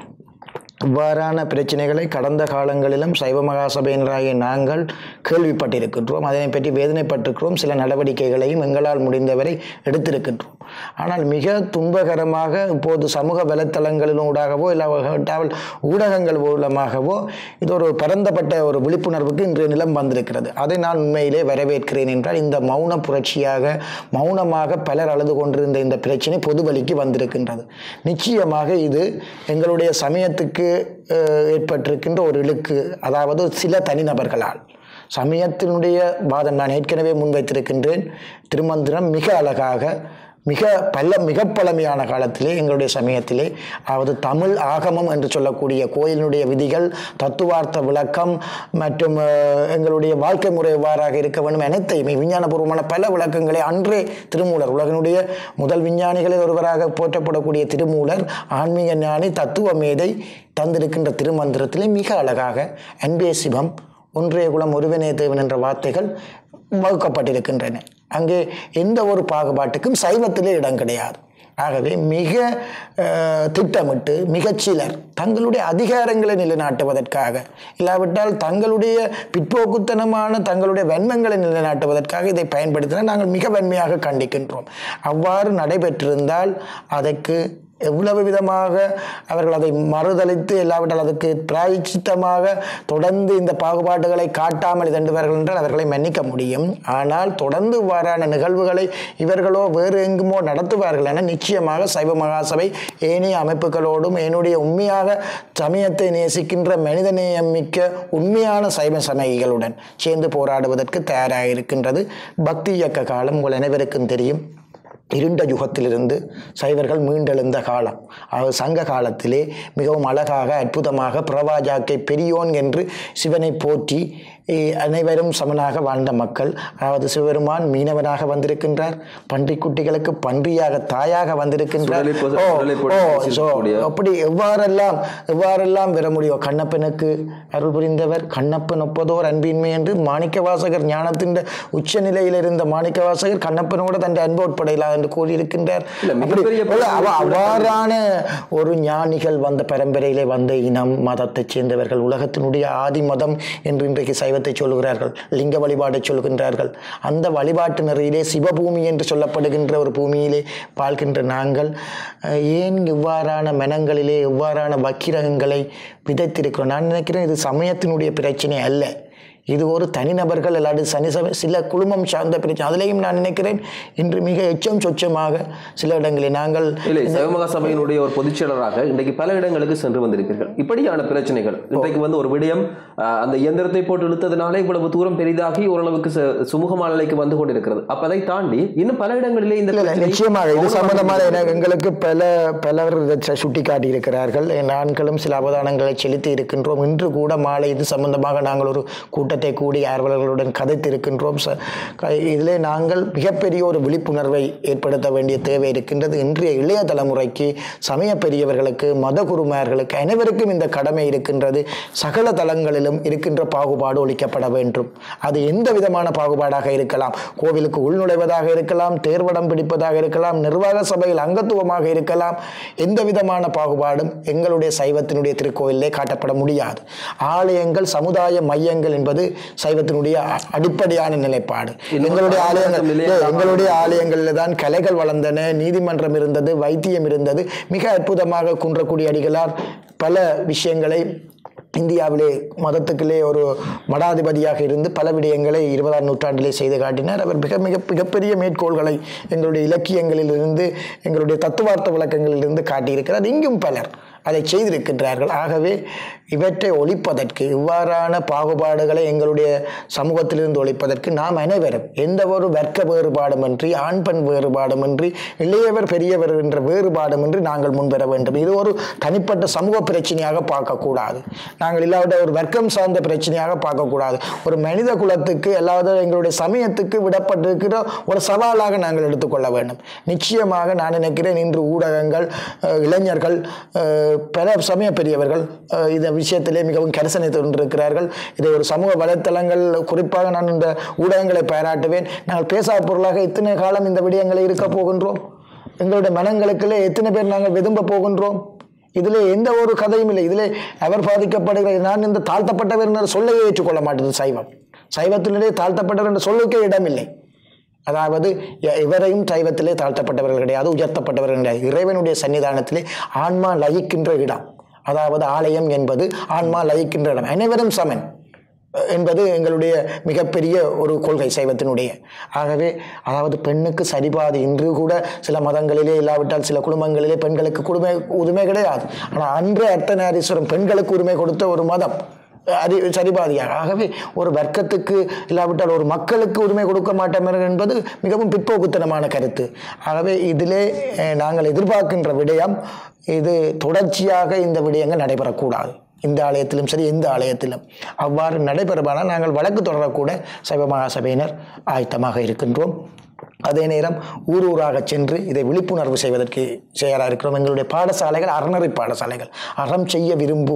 Speaker 3: இவ்வாறான பிரச்சனைகளை கடந்த காலங்களிலும் சைவ மகாசபையினராகிய நாங்கள் கேள்விப்பட்டிருக்கின்றோம் அதனை பற்றி வேதனைப்பட்டிருக்கிறோம் சில நடவடிக்கைகளையும் எங்களால் முடிந்தவரை எடுத்திருக்கின்றோம் ஆனால் மிக துன்பகரமாக இப்போது சமூக வலைத்தளங்களினூடாகவோ இல்லாவிட்டால் ஊடகங்கள் மூலமாகவோ இது ஒரு பரந்தப்பட்ட ஒரு விழிப்புணர்வுக்கு இன்றைய நிலம் வந்திருக்கிறது அதை நான் உண்மையிலே வரவேற்கிறேன் என்றால் இந்த மௌன புரட்சியாக மௌனமாக பலர் அழுது கொண்டிருந்த இந்த பிரச்சனை பொது வழிக்கு வந்திருக்கின்றது நிச்சயமாக இது எங்களுடைய சமயத்துக்கு அஹ், ஏற்பட்டிருக்கின்ற ஒரு இழுக்கு அதாவது சில தனிநபர்களால் சமயத்தினுடைய வாதம் நான் ஏற்கனவே முன்வைத்திருக்கின்றேன் திருமந்திரம் மிக அழகாக மிக பல மிக பழமையான காலத்திலே எங்களுடைய சமயத்திலே அதாவது தமிழ் ஆகமம் என்று சொல்லக்கூடிய கோயிலினுடைய விதிகள் தத்துவார்த்த விளக்கம் மற்றும் அஹ், எங்களுடைய வாழ்க்கை முறை எவ்வாறாக இருக்க வேண்டும் அனைத்தையுமே விஞ்ஞானபூர்வமான பல விளக்கங்களை அன்றே திருமூலர் உலகினுடைய முதல் விஞ்ஞானிகளில் ஒருவராக போற்றப்படக்கூடிய திருமூலர் ஆன்மீக ஞானி தத்துவ மேதை தந்திருக்கின்ற திருமந்திரத்திலே மிக அழகாக அன்பே சிவம் ஒன்றே குலம் ஒருவனே தேவன் என்ற வார்த்தைகள் வகுக்கப்பட்டிருக்கின்றன அங்கே எந்த ஒரு பாகுபாட்டுக்கும் சைவத்திலே இடம் கிடையாது ஆகவே மிக அஹ், திட்டமிட்டு மிகச்சிலர் தங்களுடைய அதிகாரங்களை நிலைநாட்டுவதற்காக இல்லாவிட்டால் தங்களுடைய பிற்போக்குத்தனமான தங்களுடைய வன்மங்களை நிலைநாட்டுவதற்காக இதை பயன்படுத்தினால் நாங்கள் மிக வன்மையாக கண்டிக்கின்றோம் அவ்வாறு நடைபெற்றிருந்தால் அதற்கு எவ்வளவு விதமாக அவர்கள் அதை மறுதளித்து இல்லாவிட்டால் அதுக்கு பிராயச்சித்தமாக தொடர்ந்து இந்த பாகுபாடுகளை காட்டாமல் இதண்டுவார்கள் என்றால் அவர்களை மன்னிக்க முடியும் ஆனால் தொடர்ந்து இவ்வாறான நிகழ்வுகளை இவர்களோ வேறு எங்குமோ நடத்துவார்கள் என நிச்சயமாக சைவ மகாசபை ஏனைய அமைப்புகளோடும் என்னுடைய உண்மையாக சமயத்தை நேசிக்கின்ற மனிதநேயம் மிக்க உண்மையான சைவ சமயிகளுடன் சேர்ந்து போராடுவதற்கு தயாராக இருக்கின்றது பக்தி இயக்க காலம் உங்கள் அனைவருக்கும் தெரியும் இருண்ட யுகத்திலிருந்து சைவர்கள் மீண்டெழுந்த காலம் அதாவது சங்க காலத்திலே மிகவும் அழகாக அற்புதமாக பிரவாஜாக்கை பெரியோன் என்று சிவனை போற்றி eh, அனைவரும் சமனாக வாழ்ந்த மக்கள் அதாவது சிவபெருமான் மீனவனாக வந்திருக்கின்றார் பன்றிக்குட்டிகளுக்கு பன்றியாக தாயாக வந்திருக்கின்றார்
Speaker 1: சுடலை பொ-
Speaker 3: ஓ,
Speaker 1: சுடலை
Speaker 3: ஓ,
Speaker 1: போட்டு
Speaker 3: so,
Speaker 1: கூடிய-
Speaker 3: அப்படி எவ்வாறெல்லாம் எவ்வாறெல்லாம் பெற முடியும் கண்ணப்பனுக்கு அருள் புரிந்தவர் கண்ணப்பன் ஒப்பதோர் அன்பின்மை என்று மாணிக்கவாசகர் ஞானத்தின் உச்ச நிலையில் இருந்த மாணிக்கவாசகர் கண்ணப்பனோட தன் அன்பு உட்படையிலார் என்று கூறியிருக்கின்றார்
Speaker 1: இல்ல,
Speaker 3: அப்படி-
Speaker 1: மிகப்பெரிய
Speaker 3: இல்ல, அவ-
Speaker 1: கூட-
Speaker 3: அவ்வாறான ஒரு ஞானிகள் வந்த பரம்பரையிலே வந்த இனம் மதத்தைச் சேர்ந்தவர்கள் உலகத்தினுடைய ஆதி மதம் என்று இன்றைக்கு சைவத்தை சொல்லுகிறார்கள் லிங்க வழிபாட்டை சொல்கின்றார்கள் அந்த வழிபாட்டு நெறியிலே சிவபூமி என்று சொல்லப்படுகின்ற ஒரு பூமியிலே வாழ்கின்ற நாங்கள் அஹ், ஏன் இவ்வாறான மனங்களிலே இவ்வாறான வக்கிரகங்களை விதைத்திருக்கிறோம் நான் நினைக்கிறேன் இது சமயத்தினுடைய பிரச்சனை அல்ல இது ஒரு தனிநபர்கள் இல்லாட்டி சனி சம- சில குழுமம் சார்ந்த பிரச்சனை அதிலேயும் நான் நினைக்கிறேன் இன்று மிக எச்சம் சொச்சமாக சில இடங்களில் நாங்கள்
Speaker 1: இல்லை சிவமகா சபையினுடைய ஒரு பொதுச் செயலராக இன்றைக்கு பல இடங்களுக்கு சென்று வந்திருக்கிறீர்கள் இப்படியான பிரச்சனைகள் இன்றைக்கு வந்து ஒரு விடயம் அஹ், அந்த இயந்திரத்தை போட்டு இழுத்ததுனாலே இவ்வளவு தூரம் பெரிதாகி ஓரளவுக்கு சு- சுமூகமான நிலைக்கு வந்து கொண்டிருக்கிறது அப்ப அதை தாண்டி இன்னும் பல இடங்களிலே இந்த
Speaker 3: இல்ல, இல்ல,
Speaker 1: பிரச்சனை
Speaker 3: நிச்சயமாக இது
Speaker 1: மௌனமாக
Speaker 3: சம்பந்தமாக
Speaker 1: இருக்கிறது.
Speaker 3: எனக்கு- எங்களுக்கு பல பலர் இதை ச- சுட்டி காட்டியிருக்கிறார்கள் நான்களும் சில அவதானங்களை செலுத்தி இருக்கின்றோம் இன்று கூட மாலை இது சம்பந்தமாக நாங்கள் ஒரு கூட்ட கூட்டத்தை கூடி ஆர்வலர்களுடன் கதைத்திருக்கின்றோம் ச- க- இதிலே நாங்கள் மிகப்பெரிய ஒரு விழிப்புணர்வை ஏற்படுத்த வேண்டிய தேவை இருக்கின்றது இன்றைய இளைய தலைமுறைக்கு சமய பெரியவர்களுக்கு மத குருமார்களுக்கு அனைவருக்கும் இந்த கடமை இருக்கின்றது சகல தலங்களிலும் இருக்கின்ற பாகுபாடு ஒழிக்கப்பட வேண்டும் அது எந்த விதமான பாகுபாடாக இருக்கலாம் கோவிலுக்கு உள்நுழைவதாக இருக்கலாம் தேர்வடம் பிடிப்பதாக இருக்கலாம் நிர்வாக சபையில் அங்கத்துவமாக இருக்கலாம் எந்த விதமான பாகுபாடும் எங்களுடைய சைவத்தினுடைய திருக்கோயிலே காட்டப்பட முடியாது ஆலயங்கள் சமுதாய மையங்கள் என்பது சைவத்தினுடைய அ- அடிப்படையான நிலைப்பாடு எங்களுடைய ஆலயங்கள்
Speaker 1: இல்லையா?
Speaker 3: எங்களுடைய ஆலயங்களில் தான் கலைகள் வளர்ந்தன நீதிமன்றம் இருந்தது வைத்தியம் இருந்தது மிக அற்புதமாக குன்றக்குடி அடிகளார் பல விஷயங்களை இந்தியாவிலே மதத்துக்குள்ளே ஒரு மடாதிபதியாக இருந்து பல விடயங்களை இருபதாம் நூற்றாண்டிலே செய்து காட்டினார் அவர் மிக மிக மிகப்பெரிய மேற்கோள்களை எங்களுடைய இலக்கியங்களிலிருந்து எங்களுடைய தத்துவார்த்த விளக்கங்களிலிருந்து காட்டியிருக்கிறார் இங்கும் பலர் அதை செய்திருக்கின்றார்கள் ஆகவே இவற்றை ஒழிப்பதற்கு இவ்வாறான பாகுபாடுகளை எங்களுடைய சமூகத்திலிருந்து ஒழிப்பதற்கு நாம் அனைவரும் எந்த ஒரு வர்க்க வேறுபாடுமின்றி ஆண் பெண் வேறுபாடுமின்றி இளையவர் பெரியவர் என்ற வேறுபாடுமின்றி நாங்கள் முன்வர வேண்டும் இது ஒரு தனிப்பட்ட சமூக பிரச்சனையாக பார்க்கக்கூடாது நாங்கள் இல்லாவிட்ட ஒரு வர்க்கம் சார்ந்த பிரச்சனையாக பார்க்கக்கூடாது ஒரு மனித குலத்துக்கு அல்லாத எங்களுடைய சமயத்துக்கு விடப்பட்டிருக்கிற ஒரு சவாலாக நாங்கள் எடுத்துக்கொள்ள வேண்டும் நிச்சயமாக நான் நினைக்கிறேன் இன்று ஊடகங்கள் அஹ், இளைஞர்கள் அஹ், பல சமய பெரியவர்கள் அஹ், இந்த விஷயத்திலே மிகவும் கரிசனை கொண்டிருக்கிறார்கள் இதை ஒரு சமூக வலைத்தளங்கள் குறிப்பாக நான் இந்த ஊடகங்களை பாராட்டுவேன் நாங்கள் பேசா பொருளாக இத்தனை காலம் இந்த விடயங்களை இருக்க போகின்றோம் எங்களுடைய மனங்களுக்குள்ளே எத்தனை பேர் நாங்கள் விரும்ப போகின்றோம் இதில் எந்த ஒரு கதையும் இல்லை இதில் அவர் பாதிக்கப்படுகிற நான் இந்த தாழ்த்தப்பட்டவர் என்ற சொல்லையே ஏற்றுக்கொள்ள மாட்டேது சைவம் சைவத்திலே தாழ்த்தப்பட்டவர் என்ற சொல்லுக்கே இடமில்லை அதாவது எ- எவரையும் சைவத்திலே தாழ்த்தப்பட்டவர்கள் கிடையாது உயர்த்தப்பட்டவர்கள் கிடையாது இறைவனுடைய சன்னிதானத்திலே ஆன்மா லயிக்கின்ற இடம் அதாவது ஆலயம் என்பது ஆன்மா லயிக்கின்ற இடம் அனைவரும் சமன் அஹ், என்பது எங்களுடைய மிகப்பெரிய ஒரு கொள்கை சைவத்தினுடைய ஆகவே அதாவது பெண்ணுக்கு சரிபாதி இன்று கூட சில மதங்களிலே இல்லாவிட்டால் சில குடும்பங்களிலே பெண்களுக்கு குடுமை உரிமை கிடையாது ஆனால் அன்று அர்த்தநாரீஸ்வரம் பெண்களுக்கு உரிமை கொடுத்த ஒரு மதம் அது சரிபாதியாக ஆகவே ஒரு வர்க்கத்துக்கு இல்லாவிட்டால் ஒரு மக்களுக்கு உரிமை கொடுக்க மாட்டோம் என்பது மிகவும் பிற்போக்குத்தனமான கருத்து ஆகவே இதிலே அஹ், நாங்கள் எதிர்பார்க்கின்ற விடயம் இது தொடர்ச்சியாக இந்த விடயங்கள் நடைபெறக்கூடாது இந்த ஆலயத்திலும் சரி எந்த ஆலயத்திலும் அவ்வாறு நடைபெறுமானால் நாங்கள் வழக்கு தொடரக்கூட சைவ மகாசபையினர் ஆயத்தமாக இருக்கின்றோம் அதே நேரம் ஊர் ஊராக சென்று இதை விழிப்புணர்வு செய்வதற்கு செயலாக இருக்கிறோம் எங்களுடைய பாடசாலைகள் அறநெறி பாடசாலைகள் அறம் செய்ய விரும்பு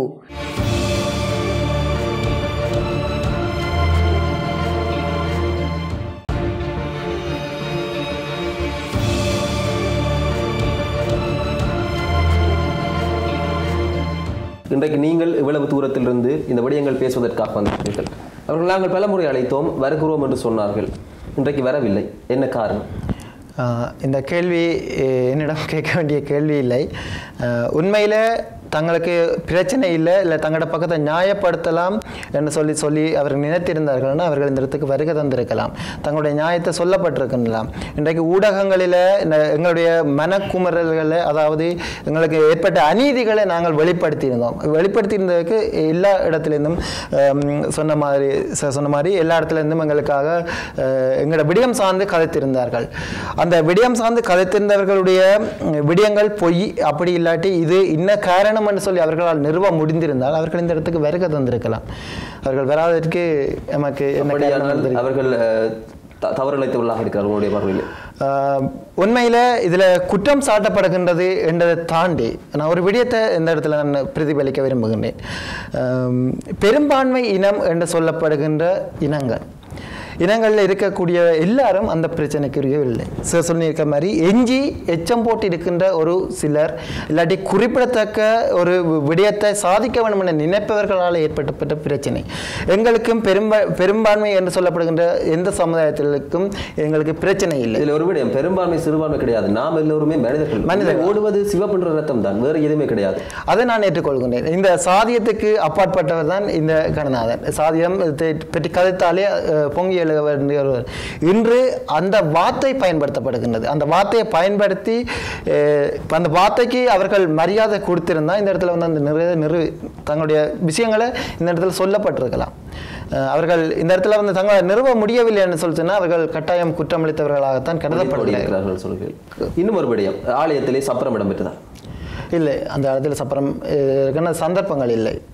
Speaker 1: இன்றைக்கு நீங்கள் இவ்வளவு தூரத்திலிருந்து இந்த விடயங்கள் பேசுவதற்காக வந்திருக்கிறீர்கள் அவர்கள் நாங்கள் பலமுறை அழைத்தோம் வருகிறோம் என்று சொன்னார்கள் இன்றைக்கு வரவில்லை என்ன காரணம்
Speaker 2: ஆஹ் இந்த கேள்வி அஹ் என்னிடம் கேட்க வேண்டிய கேள்வி இல்லை ஆஹ் உண்மையில் தங்களுக்கு பிரச்சனை இல்லை இல்லை தங்களோட பக்கத்தை நியாயப்படுத்தலாம் என்று சொல்லி சொல்லி அவர்கள் நினைத்திருந்தார்கள்னா அவர்கள் இந்த இடத்துக்கு வருகை தந்திருக்கலாம் தங்களுடைய நியாயத்தை சொல்லப்பட்டிருக்கலாம் இன்றைக்கு ஊடகங்களில் இந்த எங்களுடைய மனக்குமரல்களை அதாவது எங்களுக்கு ஏற்பட்ட அநீதிகளை நாங்கள் வெளிப்படுத்தியிருந்தோம் வெளிப்படுத்தியிருந்ததுக்கு எல்லா இடத்துலேருந்தும் ஆம், சொன்ன மாதிரி ச- சொன்ன மாதிரி எல்லா இடத்துலேருந்தும் எங்களுக்காக அஹ், எங்களோட விடயம் சார்ந்து கதைத்திருந்தார்கள் அந்த விடயம் சார்ந்து கதைத்திருந்தவர்களுடைய ம், விடயங்கள் பொய் அப்படி இல்லாட்டி இது இன்ன காரணம் என்று சொல்லி அவர்களால் நிறுவ முடிந்திருந்தால் அவர்கள் இந்த இடத்துக்கு வருகை தந்திருக்கலாம் அவர்கள் வராததற்கு நமக்கு என்ன காரணம்
Speaker 1: அப்படியானால்
Speaker 2: தெரியும்
Speaker 1: அவர்கள் அஹ், த- தவறிழைத்தவர்களாக இருக்கிறார்கள் உங்களுடைய பார்வையில்
Speaker 2: ஆஹ் உண்மையில் இதில் குற்றம் சாட்டப்படுகின்றது என்றதை தாண்டி நான் ஒரு விடயத்தை இந்த இடத்துல நான் பிரதிபலிக்க விரும்புகின்றேன் ஆம், பெரும்பான்மை இனம் என்று சொல்லப்படுகின்ற இனங்கள் இனங்களில் இருக்கக்கூடிய எல்லாரும் அந்த பிரச்சனைக்குரியவில்லை சார் சொல்லியிருக்க மாதிரி எஞ்சி எச்சம் போட்டு இருக்கின்ற ஒரு சிலர் இல்லாட்டி குறிப்பிடத்தக்க ஒரு விடயத்தை சாதிக்க வேண்டும் என நினைப்பவர்களால் ஏற்பட்டப்பட்ட பிரச்சனை எங்களுக்கும் பெரும்பா பெரும்பான்மை என்று சொல்லப்படுகின்ற எந்த சமுதாயத்திற்கும் எங்களுக்கு பிரச்சனை இல்லை
Speaker 1: இதில் ஒரு விடயம் பெரும்பான்மை சிறுபான்மை கிடையாது நாம் எல்லோருமே மனிதர்கள்
Speaker 2: மனிதர்கள்.
Speaker 1: இதில் ஓடுவது சிவப்புன்ற ரத்தம் தான் வேறு எதுவுமே கிடையாது
Speaker 2: அதை நான் ஏற்றுக்கொள்கின்றேன் இந்த சாதியத்துக்கு அப்பாற்பட்டவர் தான் இந்த கணநாதன் சாதியம் இதை பற்றி கதைத்தாலே அஹ், பொங்கி எழுக வேண்டியவர் இன்று அந்த வார்த்தை பயன்படுத்தப்படுகின்றது அந்த வார்த்தையை பயன்படுத்தி அஹ், அந்த வார்த்தைக்கு அவர்கள் மரியாதை கொடுத்திருந்தா இந்த இடத்துல வந்து அந்த நிறைய நிறு தங்களுடைய விஷயங்களை இந்த இடத்துல சொல்லப்பட்டிருக்கலாம் அஹ், அவர்கள் இந்த இடத்துல வந்து தங்களை நிறுவ முடியவில்லை என்று சொல்லி சொன்னா அவர்கள் கட்டாயம் குற்றமளித்தவர்களாகத்தான் கருதப்படுகிறார்கள்
Speaker 1: இருக்கிறார்கள் சொல்கிறீர்கள் இன்னும் ஒரு விடயம் ஆலயத்திலே சப்பரம் இடம்பெற்றதா
Speaker 2: இல்லை அந்த இடத்துல சப்பரம் அஹ், இருக்கின்ற சந்தர்ப்பங்கள் இல்லை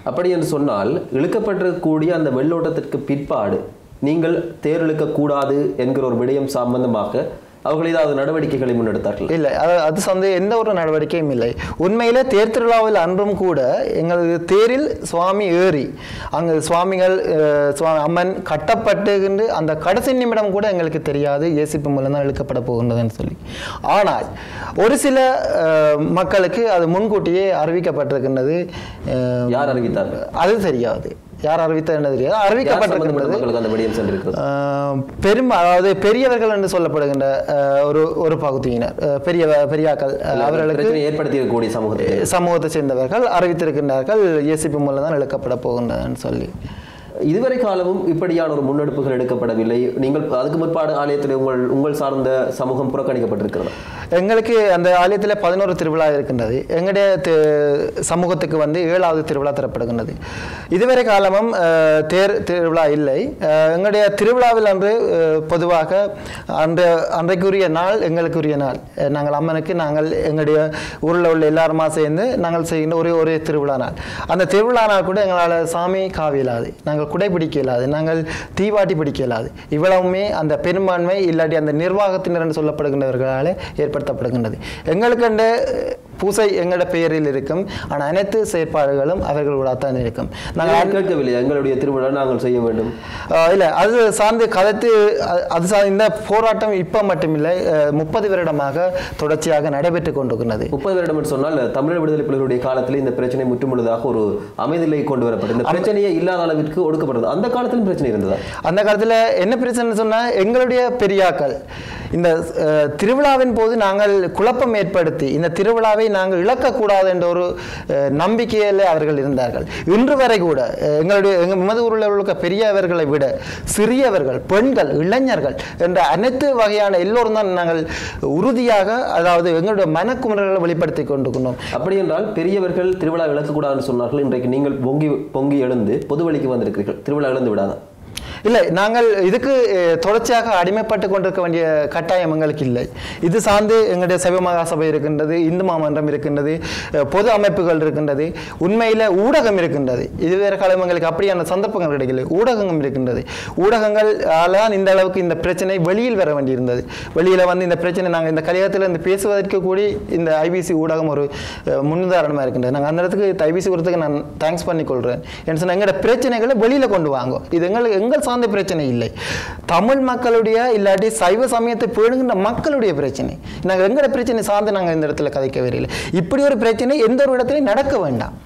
Speaker 1: அப்படி என்று சொன்னால் இழுக்கப்பட்டிருக்கக்கூடிய அந்த வெள்ளோட்டத்திற்கு பிற்பாடு நீங்கள் தேர் இழுக்கக்கூடாது என்கிற ஒரு விடயம் சம்பந்தமாக அவர்கள் ஏதாவது நடவடிக்கைகளை முன்னெடுத்தார்கள்
Speaker 2: இல்லை அது அது வந்து எந்த ஒரு நடவடிக்கையும் இல்லை உண்மையிலே தேர் திருவிழாவில் அன்றும் கூட எங்களது தேரில் சுவாமி ஏறி அங்கு சுவாமிகள் அஹ், சுவா- அம்மன் கட்டப்பட்டுகின்று அந்த கடைசி நிமிடம் கூட எங்களுக்கு தெரியாது ஏசிப்பு மூலம் தான் இழுக்கப்பட போகின்றதுன்னு சொல்லி ஆனால் ஒரு சில அஹ், மக்களுக்கு அது முன்கூட்டியே அறிவிக்கப்பட்டிருக்கின்றது அஹ்,
Speaker 1: யார் அறிவித்தார்கள்
Speaker 2: அது தெரியாது யார் அறிவித்தது என்ன தெரியாது
Speaker 1: யார் சம்பந்தப்பட்ட
Speaker 2: அறிவிக்கப்பட்டிருக்கின்றது
Speaker 1: மக்களுக்கு அந்த விடயம் சென்றிருக்கிறது
Speaker 2: ஆஹ் பெரும் அதாவது பெரியவர்கள் என்று சொல்லப்படுகின்ற ஆஹ் ஒரு ஒரு பகுதியினர் ஆஹ் பெரிய பெரியாக்கள் ஆஹ் அவர்களுக்கு
Speaker 1: பிரச்சனை ஏற்படுத்தியிருக்கக்கூடிய சமூகத்தை
Speaker 2: சமூகத்தை சேர்ந்தவர்கள் அறிவித்திருக்கின்றார்கள் ஏசிபி மூலம் தான் இழுக்கப்பட போகின்றதுன்னு சொல்லி
Speaker 1: இதுவரை காலமும் இப்படியான ஒரு முன்னெடுப்புகள் எடுக்கப்படவில்லை நீங்கள் அதுக்கு முற்பாடு ஆலயத்தில் உங்கள் உங்கள் சார்ந்த சமூகம் புறக்கணிக்கப்பட்டிருக்கிறது
Speaker 2: எங்களுக்கு அந்த ஆலயத்தில் பதினோரு திருவிழா இருக்கின்றது எங்களுடைய தி- சமூகத்துக்கு வந்து ஏழாவது திருவிழா தரப்படுகின்றது இதுவரை காலமும் ஆஹ், தேர் திருவிழா இல்லை ஆஹ், எங்களுடைய திருவிழாவில் அன்று ஆஹ், பொதுவாக அந்த அன்றைக்குரிய நாள் எங்களுக்குரிய நாள் அஹ், நாங்கள் அம்மனுக்கு நாங்கள் எங்களுடைய ஊரில் உள்ள எல்லாருமா சேர்ந்து நாங்கள் செய்கின்ற ஒரே ஒரே திருவிழா நாள் அந்த திருவிழா நாள் கூட எங்களால் சாமி காவி இயலாது நாங்கள் குடை பிடிக்க இயலாது நாங்கள் தீவாட்டி பிடிக்க இயலாது இவ்வளவுமே அந்த பெரும்பான்மை இல்லாட்டி அந்த நிர்வாகத்தினர் என்று சொல்லப்படுகின்றவர்களால் ஏற்படுத்தப்படுகின்றது எங்களுக்கு அந்த பூசை எங்களோட பெயரில் இருக்கும் ஆனால் அனைத்து செயற்பாடுகளும் அவர்களோட தான் இருக்கும் நாங்கள்
Speaker 1: நாங்கள் கேட்கவில்லை எங்களுடைய திருவிழா நாங்கள் செய்ய வேண்டும்
Speaker 2: ஆஹ் இல்ல அது சார்ந்து கதைத்து அ- அது சார்ந்த இந்த போராட்டம் இப்ப மட்டுமில்லை முப்பது வருடமாக தொடர்ச்சியாக நடைபெற்று கொண்டிருக்கிறது
Speaker 1: முப்பது வருடம் என்று சொன்னால் தமிழர் விடுதலை புலிகளுடைய காலத்தில் இந்த பிரச்சனை முற்றுமுழுதாக ஒரு அமைதியை கொண்டு வரப்பட்டது இந்த பிரச்சனையே இல்லாத அளவிற்கு ஒடுக்கப்பட்டது அந்த காலத்திலும் பிரச்சனை இருந்ததா
Speaker 2: அந்த காலத்துல என்ன பிரச்சனை சொன்னா எங்களுடைய பெரியாக்கள் இந்த அஹ், திருவிழாவின் போது நாங்கள் குழப்பம் ஏற்படுத்தி இந்த திருவிழாவை நாங்கள் இழக்கக்கூடாது என்ற ஒரு அஹ், நம்பிக்கையில அவர்கள் இருந்தார்கள் இன்று வரை கூட அஹ், எங்களுடைய எங்கள் மது ஊரில் உள்ள பெரியவர்களை விட சிறியவர்கள் பெண்கள் இளைஞர்கள் என்ற அனைத்து வகையான எல்லோரும் தான் நாங்கள் உறுதியாக அதாவது எங்களுடைய மனக்குமுறல்களை வெளிப்படுத்தி கொண்டிருக்கிறோம்
Speaker 1: அப்படி என்றால் பெரியவர்கள் திருவிழா இழக்கக்கூடாதுன்னு சொன்னார்கள் இன்றைக்கு நீங்கள் பொங்கி பொங்கி எழுந்து பொது வழிக்கு வந்திருக்கிறீர்கள் திருவிழா இழந்து விடாதா
Speaker 2: இல்லை நாங்கள் இதுக்கு அஹ், தொடர்ச்சியாக அடிமைப்பட்டு கொண்டிருக்க வேண்டிய கட்டாயம் எங்களுக்கு இல்லை இது சார்ந்து எங்களுடைய சைவ மகாசபை இருக்கின்றது இந்து மாமன்றம் இருக்கின்றது அஹ், பொது அமைப்புகள் இருக்கின்றது உண்மையில் ஊடகம் இருக்கின்றது இதுவேறு காலம் எங்களுக்கு அப்படியான சந்தர்ப்பங்கள் கிடைக்கல ஊடகங்கள் இருக்கின்றது ஊடகங்கள் தான் இந்த அளவுக்கு இந்த பிரச்சனை வெளியில் வர வேண்டியிருந்தது வெளியில் வந்து இந்த பிரச்சனை நாங்கள் இந்த கலியத்தில் இந்த பேசுவதற்கு கூடி இந்த ஐபிசி ஊடகம் ஒரு அஹ், முன்னுதாரணமாக இருக்கின்றது நாங்கள் அந்த இடத்துக்கு இந்த ஐபிசி கொடுத்ததுக்கு நான் தேங்க்ஸ் பண்ணிக்கொள்கிறேன் என்ன சொன்னால் எங்களோட பிரச்சனைகளை வெளியில் கொண்டு வாங்க இது எங்களுக்கு எங்கள் சார்ந்த பிரச்சனை இல்லை தமிழ் மக்களுடைய இல்லாட்டி சைவ சமயத்தை பேணுகின்ற மக்களுடைய பிரச்சனை நாங்கள் எங்களோட பிரச்சனை சார்ந்து நாங்கள் இந்த இடத்துல கதைக்க வரையில இப்படி ஒரு பிரச்சனை எந்த ஒரு இடத்துலையும் நடக்க வேண்டாம்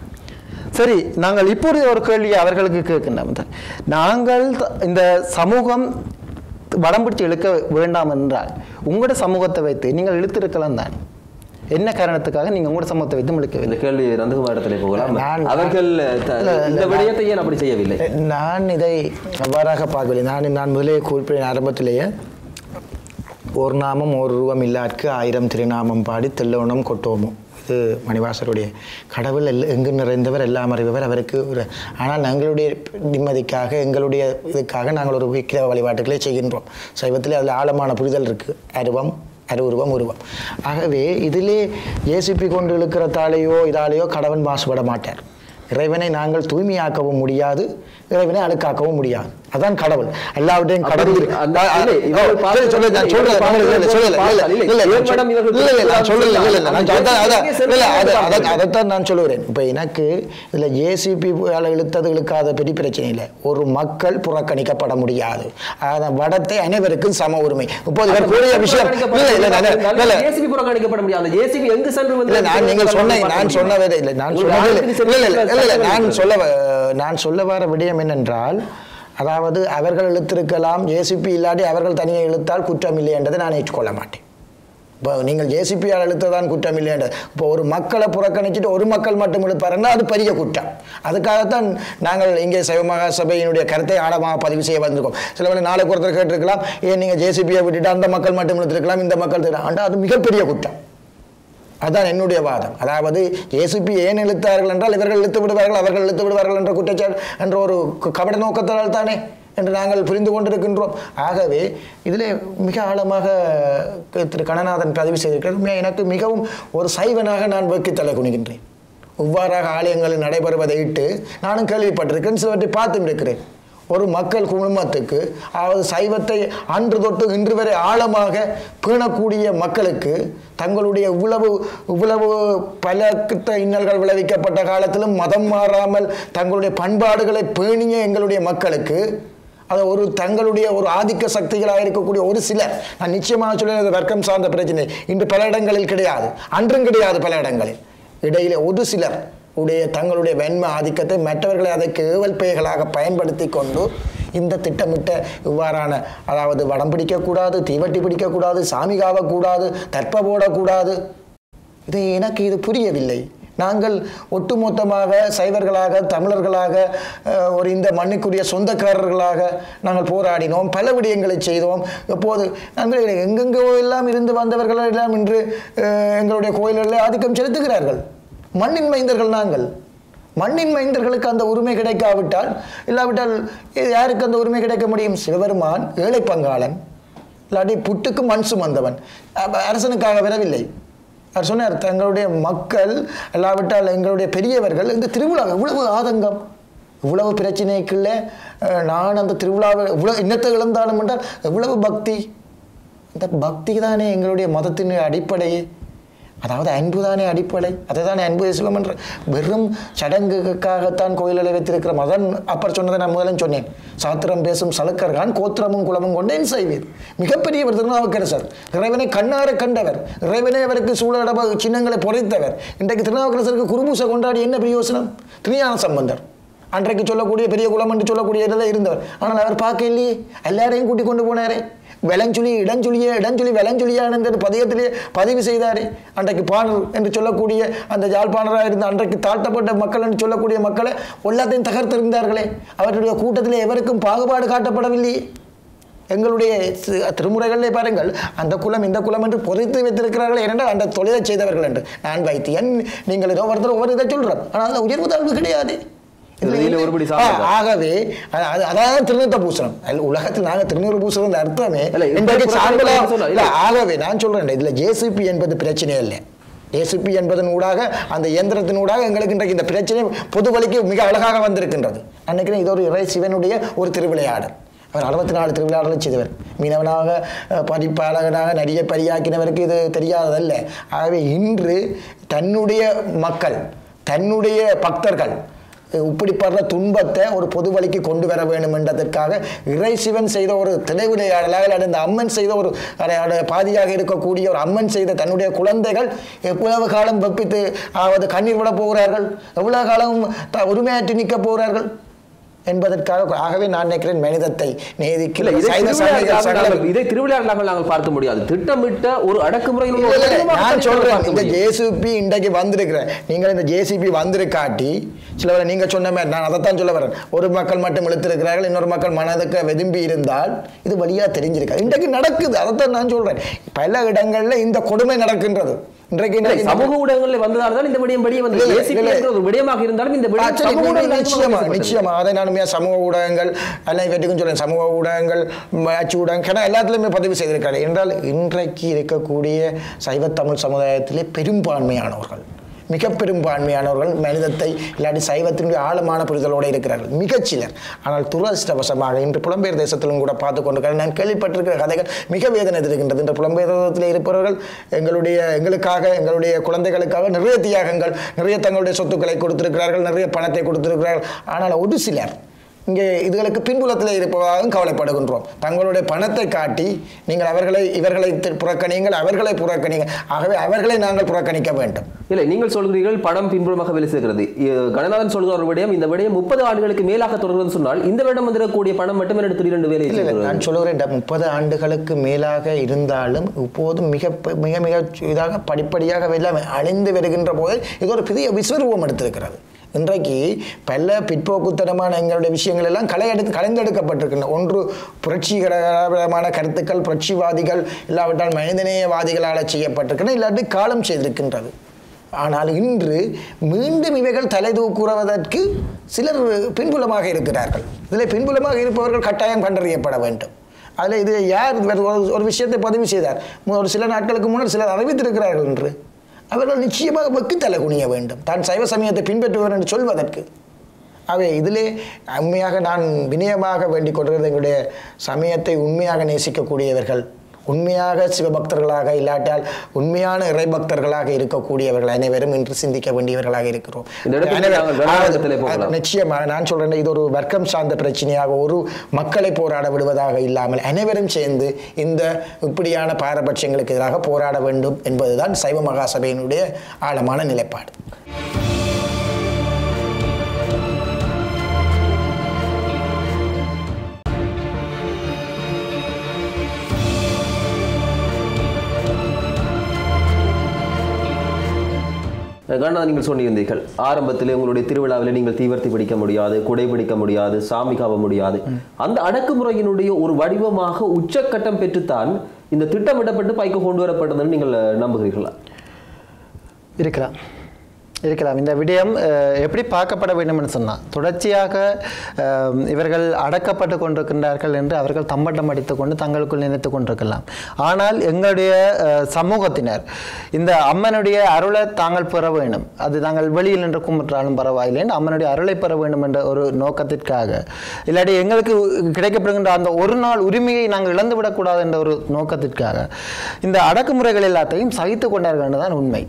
Speaker 2: சரி நாங்கள் இப்பொழுது ஒரு கேள்வியை அவர்களுக்கு கேட்கின்றோம் நாங்கள் த- இந்த சமூகம் வடம் பிடிச்சு இழுக்க வேண்டாம் என்றால் உங்களோட சமூகத்தை வைத்து நீங்கள் இழுத்திருக்கலாம் தானே என்ன காரணத்துக்காக நீங்கள் உங்களோட சமூகத்தை வைத்து இழுக்கவில்லை
Speaker 1: இந்த கேள்வி நந்தகுமாரத்திலே போகலாம்
Speaker 3: நான்-
Speaker 1: அவர்கள் த- இந்த விடயத்தை ஏன் அப்படி செய்யவில்லை
Speaker 3: நான் இதை அவ்வாறாக பார்க்கவில்லை நான் நான் முதலே குறிப்பிட்ட ஆரம்பத்திலேயே ஒரு நாமம் ஒரு ரூபம் இல்லாட்கு ஆயிரம் திருநாமம் பாடி தெல்லோணம் கொட்டோமோ இது மணிவாசருடைய கடவுள் எல்ல எங்கு நிறைந்தவர் எல்லாம் அறிபவர் அவருக்கு ஒரு ஆனால் எங்களுடைய நிம்மதிக்காக எங்களுடைய இதுக்காக நாங்கள் ஒரு விக்கிர வழிபாட்டுகளை செய்கின்றோம் சைவத்தில் அதில் ஆழமான புரிதல் இருக்குது அருவம் அருவுருவம் உருவம் ஆகவே இதிலே ஏசிப்பி கொண்டு இழுக்கிற தாளையோ இதாலேயோ கடவுள் மாசுபட மாட்டார் இறைவனை நாங்கள் தூய்மையாக்கவும் முடியாது இறைவனை அழுக்காக்கவும் முடியாது அதான் கடவுள் எல்லாவற்றையும் கடவுள்
Speaker 1: அந்த-
Speaker 3: ஆ, ஆ,
Speaker 1: இல்லை, இவர்கள்
Speaker 3: ஓ,
Speaker 1: பார்த்து-
Speaker 3: சொல்லு, சொல்லு, நான் சொல்றேன்.
Speaker 1: இவர்கள்
Speaker 3: இல்லை, இல்லை, சொல்லல, இல்லை,
Speaker 1: இல்லை,
Speaker 3: இல்லை, இல்லை, நான்
Speaker 1: ஏன் மேடம் இவர்கள்
Speaker 3: இல்லை, இல்லை, நான் சொல்லல, இல்லை, இல்லை, நான்
Speaker 1: அந்த
Speaker 3: அதான், அதான்,
Speaker 1: JCP
Speaker 3: இல்லை, இல்லை, அதை- அதை-
Speaker 1: செலுத்த
Speaker 3: அதைத்தான் நான் சொல்லுகிறேன் இப்போ எனக்கு இதில் ஏசிபி இழுத்தது இழுக்காத பெரிய பிரச்சனை இல்லை ஒரு மக்கள் புறக்கணிக்கப்பட முடியாது அதான் வடத்தை அனைவருக்கும் சம உரிமை இப்போது இவர் கூறிய விஷயம் இல்லை இல்லை நான் இல்லை, இல்லை
Speaker 1: ஏசிபி புறக்கணிக்கப்பட முடியாது அந்த ஏசிபி எங்கு சென்று வந்து
Speaker 3: இல்ல நான் நீங்கள் சொன்ன நான் சொன்னவே இல்லை நான்
Speaker 1: ஒரு
Speaker 3: சொன்னது
Speaker 1: ஆளுக்கு
Speaker 3: இல்லை இல்லை இல்லை, இல்லை, இல்லை, நான்
Speaker 1: சட்டம்
Speaker 3: சொல்ல வ- நான் சொல்ல வர விடயம் என்னென்றால் அதாவது அவர்கள் இழுத்திருக்கலாம் ஏசிபி இல்லாட்டி அவர்கள் தனியே இழுத்தால் குற்றம் இல்லை என்றதை நான் ஏற்றுக்கொள்ள மாட்டேன் இப்போ நீங்கள் ஜேசிபியால் இழுத்ததான் குற்றம் இல்லைன்றது இப்போ ஒரு மக்களை புறக்கணிச்சிட்டு ஒரு மக்கள் மட்டும் இழுப்பாருன்னா அது பெரிய குற்றம் அதுக்காகத்தான் நாங்கள் இங்கே சிவமகா சபையினுடைய கருத்தை ஆழமாக பதிவு செய்ய வந்திருக்கோம் சில வேளை நாளைக்கு ஒருத்தர் கேட்டிருக்கலாம் ஏன் நீங்கள் ஜேசிபியை விட்டுட்டு அந்த மக்கள் மட்டும் இழுத்திருக்கலாம் இந்த மக்கள் திரு- ஆண்டா அது மிகப்பெரிய குற்றம் அதான் என்னுடைய வாதம் அதாவது ஏசிபி ஏன் இழுத்தார்கள் என்றால் இவர்கள் இழுத்து விடுவார்கள் அவர்கள் இழுத்து விடுவார்கள் என்ற குற்றச்சாட்டு என்ற ஒரு க- கபட நோக்கத்தால் தானே என்று நாங்கள் புரிந்து கொண்டிருக்கின்றோம் ஆகவே இதில் மிக ஆழமாக திரு கணநாதன் பதிவு செய்திருக்கிறார் உண்மையா எனக்கு மிகவும் ஒரு சைவனாக நான் வெக்கி தலை குனிகின்றேன் இவ்வாறாக ஆலயங்களில் நடைபெறுவதை இட்டு நானும் கேள்விப்பட்டிருக்கேன் சிலவற்றை பார்த்தும் இருக்கிறேன் ஒரு மக்கள் குடும்பத்துக்கு அதாவது சைவத்தை அன்று தொட்டு இன்று வரை ஆழமாக பேணக்கூடிய மக்களுக்கு தங்களுடைய இவ்வளவு இவ்வளவு பல கிட்ட இன்னல்கள் விளைவிக்கப்பட்ட காலத்திலும் மதம் மாறாமல் தங்களுடைய பண்பாடுகளை பேணிய எங்களுடைய மக்களுக்கு அது ஒரு தங்களுடைய ஒரு ஆதிக்க சக்திகளாக இருக்கக்கூடிய ஒரு சிலர் நான் நிச்சயமாக சொல்லுறது வர்க்கம் சார்ந்த பிரச்சனை இன்று பல இடங்களில் கிடையாது அன்றும் கிடையாது பல இடங்களில் இடையிலே ஒரு சிலர் உடைய தங்களுடைய வெண்மை ஆதிக்கத்தை மற்றவர்களை அதற்கு ஏவல் பெயர்களாக பயன்படுத்தி கொண்டு இந்த திட்டமிட்ட இவ்வாறான அதாவது வடம் பிடிக்கக்கூடாது தீவட்டி பிடிக்கக்கூடாது சாமி காவக்கூடாது தற்ப போடக்கூடாது இது எனக்கு இது புரியவில்லை நாங்கள் ஒட்டுமொத்தமாக சைவர்களாக தமிழர்களாக அஹ், ஒரு இந்த மண்ணுக்குரிய சொந்தக்காரர்களாக நாங்கள் போராடினோம் பல விடயங்களை செய்தோம் எப்போது நண்பர்களே எங்கெங்கோ எல்லாம் இருந்து வந்தவர்கள் எல்லாம் இன்று அஹ், எங்களுடைய கோயில்களில் ஆதிக்கம் செலுத்துகிறார்கள் மண்ணின் மைந்தர்கள் நாங்கள் மண்ணின் மைந்தர்களுக்கு அந்த உரிமை கிடைக்காவிட்டால் இல்லாவிட்டால் இது யாருக்கு அந்த உரிமை கிடைக்க முடியும் சிவபெருமான் ஏழை பங்காளன் இல்லாட்டி புட்டுக்கு மண் சுமந்தவன் அப்ப அரசனுக்காக வரவில்லை அவர் சொன்னார் தங்களுடைய மக்கள் இல்லாவிட்டால் எங்களுடைய பெரியவர்கள் இந்த திருவிழா எவ்வளவு ஆதங்கம் இவ்வளவு பிரச்சனைக்குள்ள அஹ், நான் அந்த திருவிழாவை இவ்வளவு இன்னத்தை இழந்தாலும் என்றால் எவ்வளவு பக்தி இந்த பக்தி தானே எங்களுடைய மதத்தின் அடிப்படையே அதாவது அன்பு தானே அடிப்படை அதை தானே அன்பு தேசம் என்ற வெறும் சடங்குக்காகத்தான் கோயிலில் வைத்திருக்கிற மதன் அப்பர் சொன்னதை நான் முதல்ல சொன்னேன் சாத்திரம் பேசும் சலுக்கர்கான் கோத்திரமும் குலமும் கொண்டேன் செய்வீர் மிகப்பெரியவர் திருநாவுக்கரசர் இறைவனை கண்ணார கண்டவர் இறைவனை அவருக்கு சூழலடப சின்னங்களை பொறைத்தவர் இன்றைக்கு திருநாவுக்கரசருக்கு குருபூசை கொண்டாடி என்ன பிரயோசனம் திருஞான சம்பந்தர் அன்றைக்கு சொல்லக்கூடிய பெரிய குலம் என்று சொல்லக்கூடிய இதில் இருந்தவர் ஆனால் அவர் பார்க்க இல்லையே எல்லாரையும் கூட்டிக் கொண்டு போனாரே வெளஞ்சுழி இடஞ்சுழிய இடஞ்சுழி வெளஞ்சுழியான என்ற பதியத்திலே பதிவு செய்தாரே அன்றைக்கு பாணர் என்று சொல்லக்கூடிய அந்த யாழ்ப்பாணராக இருந்த அன்றைக்கு தாழ்த்தப்பட்ட மக்கள் என்று சொல்லக்கூடிய மக்களை எல்லாத்தையும் தகர்த்திருந்தார்களே அவர்களுடைய கூட்டத்திலே எவருக்கும் பாகுபாடு காட்டப்படவில்லையே எங்களுடைய சி- திருமுறைகளிலே பாருங்கள் அந்த குலம் இந்த குலம் என்று பொறித்து வைத்திருக்கிறார்கள் ஏனென்றால் அந்த தொழிலை செய்தவர்கள் என்று நான் வைத்தியன் நீங்கள் ஏதோ ஒருத்தர் ஒவ்வொரு இதை சொல்கிறோம் ஆனால் அந்த உயர்வு தாழ்வு கிடையாது இதுல
Speaker 1: வெளியில
Speaker 3: என்ன-
Speaker 1: ஒருபடி
Speaker 3: ஆ,
Speaker 1: சாப்பிடுறதா?
Speaker 3: ஆகவே அது- அது- அதான் திருநீர்த்த பூசணம் அல்ல, உலகத்தில் நாங்க திருநீர் பூசுறது அர்த்தமே
Speaker 1: இல்ல, இப்ப
Speaker 3: இன்றைக்கு
Speaker 1: புறக்கணிப்பு
Speaker 3: சாம்பலா
Speaker 1: இல்ல, சொல்ல,
Speaker 3: இல்ல
Speaker 1: இல்ல.
Speaker 3: ஆகவே நான் சொல்றேன் இதுல ஜேசிபி என்பது பிரச்சனை இல்லை ஏசிபி என்பதன் ஊடாக அந்த இயந்திரத்தின் ஊடாக எங்களுக்கு இன்றைக்கு இந்த பிரச்சனை பொது வழிக்கு மிக அழகாக வந்திருக்கின்றது அன்னைக்கு இது ஒரு இறை சிவனுடைய ஒரு திருவிளையாடல் அவர் அறுபத்தி நாலு திருவிழாடலை செய்தவர் மீனவனாக அஹ், பதிப்பாளகனாக நடிகை பரியாக்கினவருக்கு இது தெரியாததல்ல ஆகவே இன்று தன்னுடைய மக்கள் தன்னுடைய பக்தர்கள் இப்படிப்படுற துன்பத்தை ஒரு பொது வழிக்கு கொண்டு வர வேண்டும் என்றதற்காக இறை சிவன் செய்த ஒரு திரைவிளையாடலாக அல்லது இந்த அம்மன் செய்த ஒரு அட- அட- பாதியாக இருக்கக்கூடிய ஒரு அம்மன் செய்த தன்னுடைய குழந்தைகள் எவ்வளவு காலம் வெப்பித்து அதாவது கண்ணீர் விட போகிறார்கள் எவ்வளவு காலம் த- உரிமையாற்றி நிற்க போகிறார்கள் என்பதற்காக ஆகவே நான் நினைக்கிறேன் மனிதத்தை
Speaker 1: இல்ல
Speaker 3: நேதிக்கிற
Speaker 1: இதை
Speaker 3: சைவ சமய
Speaker 1: திருவிழாக்களாக
Speaker 3: சகல
Speaker 1: நாங்கள் இதை திருவிழாக்களாக நாங்கள் பார்க்க முடியாது திட்டமிட்ட ஒரு அடக்குமுறையில் உள்ள
Speaker 3: இல்ல,
Speaker 1: ஒரு
Speaker 3: இல்ல,
Speaker 1: நிறுவனமாக
Speaker 3: நான்
Speaker 1: தான்
Speaker 3: சொல்றேன்
Speaker 1: பார்க்க
Speaker 3: இந்த
Speaker 1: முடியும்.
Speaker 3: ஜேசிபி இன்றைக்கு வந்திருக்கிறேன் நீங்கள் இந்த ஜேசிபி வந்திருக்காட்டி சில நீங்க சொன்ன மாதிரி நான் அதைத்தான் சொல்ல வரேன் ஒரு மக்கள் மட்டும் இழுத்திருக்கிறார்கள் இன்னொரு மக்கள் மனதுக்கு வெதும்பி இருந்தால் இது வழியா தெரிஞ்சிருக்காது இன்றைக்கு நடக்குது அதைத்தான் நான் சொல்றேன் பல இடங்கள்ல இந்த கொடுமை நடக்கின்றது இன்றைக்கு
Speaker 1: இல்லை,
Speaker 3: இன்றைக்கு
Speaker 1: சமூக ஊடகங்களில் வந்ததால் தான் இந்த விடயம் வெளியே வந்து
Speaker 3: இல்ல, இல்ல,
Speaker 1: ACP
Speaker 3: இல்ல.
Speaker 1: என்கிற ஒரு விடயமாக இருந்தாலும் இந்த
Speaker 3: ஆ,
Speaker 1: விடயம்
Speaker 3: சரி,
Speaker 1: சமூக ஊடகங்களில் அதிகமாக
Speaker 3: நிச்சயமா
Speaker 1: பேசப்பட்டது.
Speaker 3: நிச்சயமா அதை நானுமே சமூக ஊடகங்கள் எல்லாம் இவற்றுக்கும் சொல்றேன் சமூக ஊடகங்கள் ம், அச்சு ஊடகங்கள் ஏன்னா எல்லாத்துலேயுமே பதிவு செய்திருக்காரு என்றால் இன்றைக்கு இருக்கக்கூடிய சைவ தமிழ் சமுதாயத்திலே பெரும்பான்மையானவர்கள் மிக பெரும்பான்மையானவர்கள் மனிதத்தை இல்லாட்டி சைவத்தினுடைய ஆழமான புரிதலோடு இருக்கிறார்கள் மிகச்சிலர் ஆனால் துரதிருஷ்டவசமாக இன்று புலம்பெயர் தேசத்திலும் கூட பார்த்து கொண்டிருக்கிறேன் நான் கேள்விப்பட்டிருக்கிற கதைகள் மிக வேதனை தருகின்றது இந்த புலம்பெயர் தேசத்தில் இருப்பவர்கள் எங்களுடைய எங்களுக்காக எங்களுடைய குழந்தைகளுக்காக நிறைய தியாகங்கள் நிறைய தங்களுடைய சொத்துக்களை கொடுத்திருக்கிறார்கள் நிறைய பணத்தை கொடுத்திருக்கிறார்கள் ஆனால் ஒரு சிலர் இங்கே இதுகளுக்கு பின்புலத்தில் இருப்பதாகவும் கவலைப்படுகின்றோம் தங்களுடைய பணத்தை காட்டி நீங்கள் அவர்களை இவர்களை தி- புறக்கணியுங்கள் அவர்களை புறக்கணிங்க ஆகவே அவர்களை நாங்கள் புறக்கணிக்க வேண்டும்
Speaker 1: இல்லை நீங்கள் சொல்கிறீர்கள் படம் பின்புறமாக வேலை செய்கிறது இ- கணநாதன் சொல்கிற ஒரு விடயம் இந்த விடயம் முப்பது ஆண்டுகளுக்கு மேலாக தொடர்கிறது சொன்னால் இந்த வருடம் வந்திருக்கக்கூடிய பணம் மட்டும் எடுத்து இரண்டு வேலை
Speaker 3: இல்லை இல்லை
Speaker 1: செய்கிறது.
Speaker 3: நான் சொல்லுகிறேன் இந்த முப்பது ஆண்டுகளுக்கு மேலாக இருந்தாலும் இப்போதும் மிக ப- மிக மிக இதாக படிப்படியாக எல்லாம் அழிந்து வருகின்ற போது இது ஒரு பெரிய விஸ்வரூபம் எடுத்திருக்கிறது இன்றைக்கு பல பிற்போக்குத்தனமான எங்களுடைய விஷயங்கள் எல்லாம் களை எடுத்து கலைந்தெடுக்கப்பட்டிருக்கின்றன ஒன்று புரட்சிகரமான கருத்துக்கள் புரட்சிவாதிகள் இல்லாவிட்டால் மனிதநேயவாதிகளால் செய்யப்பட்டிருக்கின்றன இல்லாட்டி காலம் செய்திருக்கின்றது ஆனால் இன்று மீண்டும் இவைகள் தலை தூக்குவதற்கு சிலர் பின்புலமாக இருக்கிறார்கள் இதில் பின்புலமாக இருப்பவர்கள் கட்டாயம் கண்டறியப்பட வேண்டும் அதில் இது யார் இவர் ஒரு- ஒரு விஷயத்தை பதிவு செய்தார் மு- ஒரு சில நாட்களுக்கு முன்னர் சிலர் அறிவித்திருக்கிறார்கள் என்று அவர்கள் நிச்சயமாக வெக்குத்தலை குனிய வேண்டும் தான் சைவ சமயத்தை பின்பற்றுவர் என்று சொல்வதற்கு அவை இதிலே உண்மையாக நான் வினயமாக வேண்டிக் கொள்கிறது எங்களுடைய சமயத்தை உண்மையாக நேசிக்கக்கூடியவர்கள் உண்மையாக சிவபக்தர்களாக இல்லாட்டால் உண்மையான இறைபக்தர்களாக இருக்கக்கூடியவர்கள் அனைவரும் இன்று சிந்திக்க வேண்டியவர்களாக இருக்கிறோம்
Speaker 1: இந்த இடத்துல
Speaker 3: அனைவர்-
Speaker 1: நாங்கள் வேதாந்தத்திலே போகலாம்.
Speaker 3: நிச்சயமாக நான் சொல்றேன் இது ஒரு வர்க்கம் சார்ந்த பிரச்சனையாக ஒரு மக்களை போராட விடுவதாக இல்லாமல் அனைவரும் சேர்ந்து இந்த இப்படியான பாரபட்சங்களுக்கு எதிராக போராட வேண்டும் என்பதுதான் சைவ மகாசபையினுடைய ஆழமான நிலைப்பாடு
Speaker 1: கண்ணா நீங்கள் சொன்னிருந்தீர்கள் ஆரம்பத்திலே உங்களுடைய திருவிழாவில் நீங்கள் தீவர்த்தி பிடிக்க முடியாது குடை பிடிக்க முடியாது சாமி காவ முடியாது அந்த அடக்குமுறையினுடைய ஒரு வடிவமாக உச்சக்கட்டம் பெற்றுத்தான் இந்த திட்டமிடப்பட்டு பைக்கு கொண்டு வரப்பட்டதுன்னு நீங்கள் நம்புகிறீர்களா
Speaker 2: இருக்கலாம் இருக்கலாம் இந்த விடயம் அஹ், எப்படி பார்க்கப்பட வேண்டும்னு சொன்னால் தொடர்ச்சியாக அஹ், இவர்கள் அடக்கப்பட்டு கொண்டிருக்கின்றார்கள் என்று அவர்கள் தம்பட்டம் அடித்துக் கொண்டு தங்களுக்குள் நினைத்து கொண்டிருக்கலாம் ஆனால் எங்களுடைய அஹ், சமூகத்தினர் இந்த அம்மனுடைய அருளை தாங்கள் பெற வேண்டும் அது தாங்கள் வெளியில் நின்று கும்பிட்டாலும் பரவாயில்லை என்று அம்மனுடைய அருளை பெற வேண்டும் என்ற ஒரு நோக்கத்திற்காக இல்லாட்டி எங்களுக்கு கிடைக்கப்படுகின்ற அந்த ஒரு நாள் உரிமையை நாங்கள் இழந்து விடக்கூடாது என்ற ஒரு நோக்கத்திற்காக இந்த அடக்குமுறைகள் எல்லாத்தையும் சகித்து கொண்டார்கள் என்றுதான் உண்மை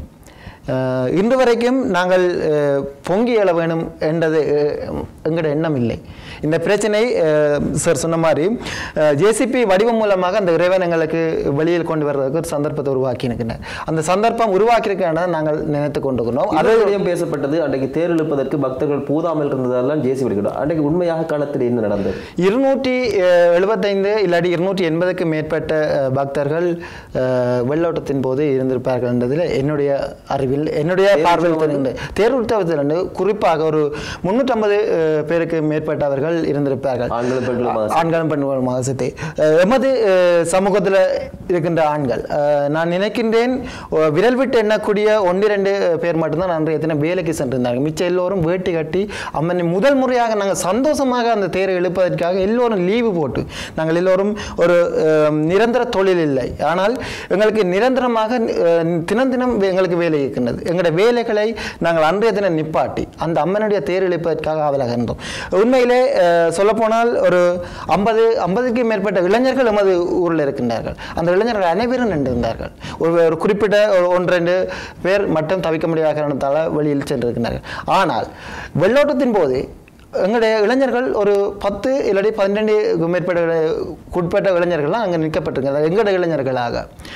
Speaker 2: அஹ் இன்று வரைக்கும் நாங்கள் அஹ், பொங்கி எழ வேணும் என்றது அஹ், எங்களோட எண்ணம் இல்லை இந்த பிரச்சனை அஹ், சார் சொன்ன மாதிரி ஜேசிபி வடிவம் மூலமாக அந்த இறைவன் எங்களுக்கு வெளியில் கொண்டு வர்றதுக்கு ஒரு சந்தர்ப்பத்தை உருவாக்கி இருக்கின்றனர் அந்த சந்தர்ப்பம் உருவாக்கியிருக்கிறத நாங்கள் நினைத்து கொண்டிருக்கிறோம் அது
Speaker 1: அதே பேசப்பட்டது அன்றைக்கு தேர் இழுப்பதற்கு பக்தர்கள் பூதாமல் இருந்ததெல்லாம் ஜேசி விடுகிறோம் அன்றைக்கு உண்மையாக காலத்தில் என்ன நடந்தது
Speaker 2: இருநூற்றி அஹ், எழுபத்தைந்து இல்லாட்டி இருநூற்றி எண்பதுக்கு மேற்பட்ட அஹ், பக்தர்கள் அஹ், வெள்ளோட்டத்தின் போது இருந்திருப்பார்கள் என்றதில் என்னுடைய அறிவில் என்னுடைய பார்வையில் தெரிந்து தேர்வுத்தவத்தில் வந்து குறிப்பாக ஒரு முன்னூற்றம்பது பேருக்கு மேற்பட்டவர்கள் இருந்திருப்பார்கள்
Speaker 1: ஆண்களும் பெண்களுமாக
Speaker 2: ஆண்களும் பெண்களுமாக சேர்த்து அஹ், எமது அஹ், சமூகத்தில் இருக்கின்ற ஆண்கள் அஹ், நான் நினைக்கின்றேன் ஒ- விரல் விட்டு எண்ணக்கூடிய ஒன்றிரண்டு பேர் மட்டும்தான் அன்றைய தினம் வேலைக்கு சென்றிருந்தார்கள் மிச்சம் எல்லோரும் வேட்டி கட்டி அம்மனை முதல் முறையாக நாங்கள் சந்தோஷமாக அந்த தேரை இழுப்பதற்காக எல்லோரும் லீவு போட்டு நாங்கள் எல்லோரும் ஒரு அஹ், நிரந்தர தொழில் இல்லை ஆனால் எங்களுக்கு நிரந்தரமாக அஹ், தினம் தினம் எங்களுக்கு வேலை இருக்கின்றது எங்களுடைய வேலைகளை நாங்கள் அன்றைய தினம் நிப்பாட்டி அந்த அம்மனுடைய தேர் இழுப்பதற்காக ஆவலாக இருந்தோம் உண்மையிலே அஹ், சொல்லப்போனால் ஒரு ஐம்பது ஐம்பதுக்கு மேற்பட்ட இளைஞர்கள் எமது ஊரில் இருக்கின்றார்கள் அந்த இளைஞர்கள் அனைவரும் நின்றிருந்தார்கள் ஒரு ஒரு குறிப்பிட்ட ஒரு ஒன்று ரெண்டு பேர் மட்டும் தவிக்க முடியாத காரணத்தால் வெளியில் சென்றிருக்கிறார்கள் ஆனால் வெள்ளோட்டத்தின் போது எங்களுடைய இளைஞர்கள் ஒரு பத்து இல்லாட்டி பன்னெண்டு மேற்பட்ட இள- உட்பட்ட இளைஞர்கள்லாம் அங்கே நிற்கப்பட்டிருக்கிறார் எங்களுடைய இளைஞர்களாக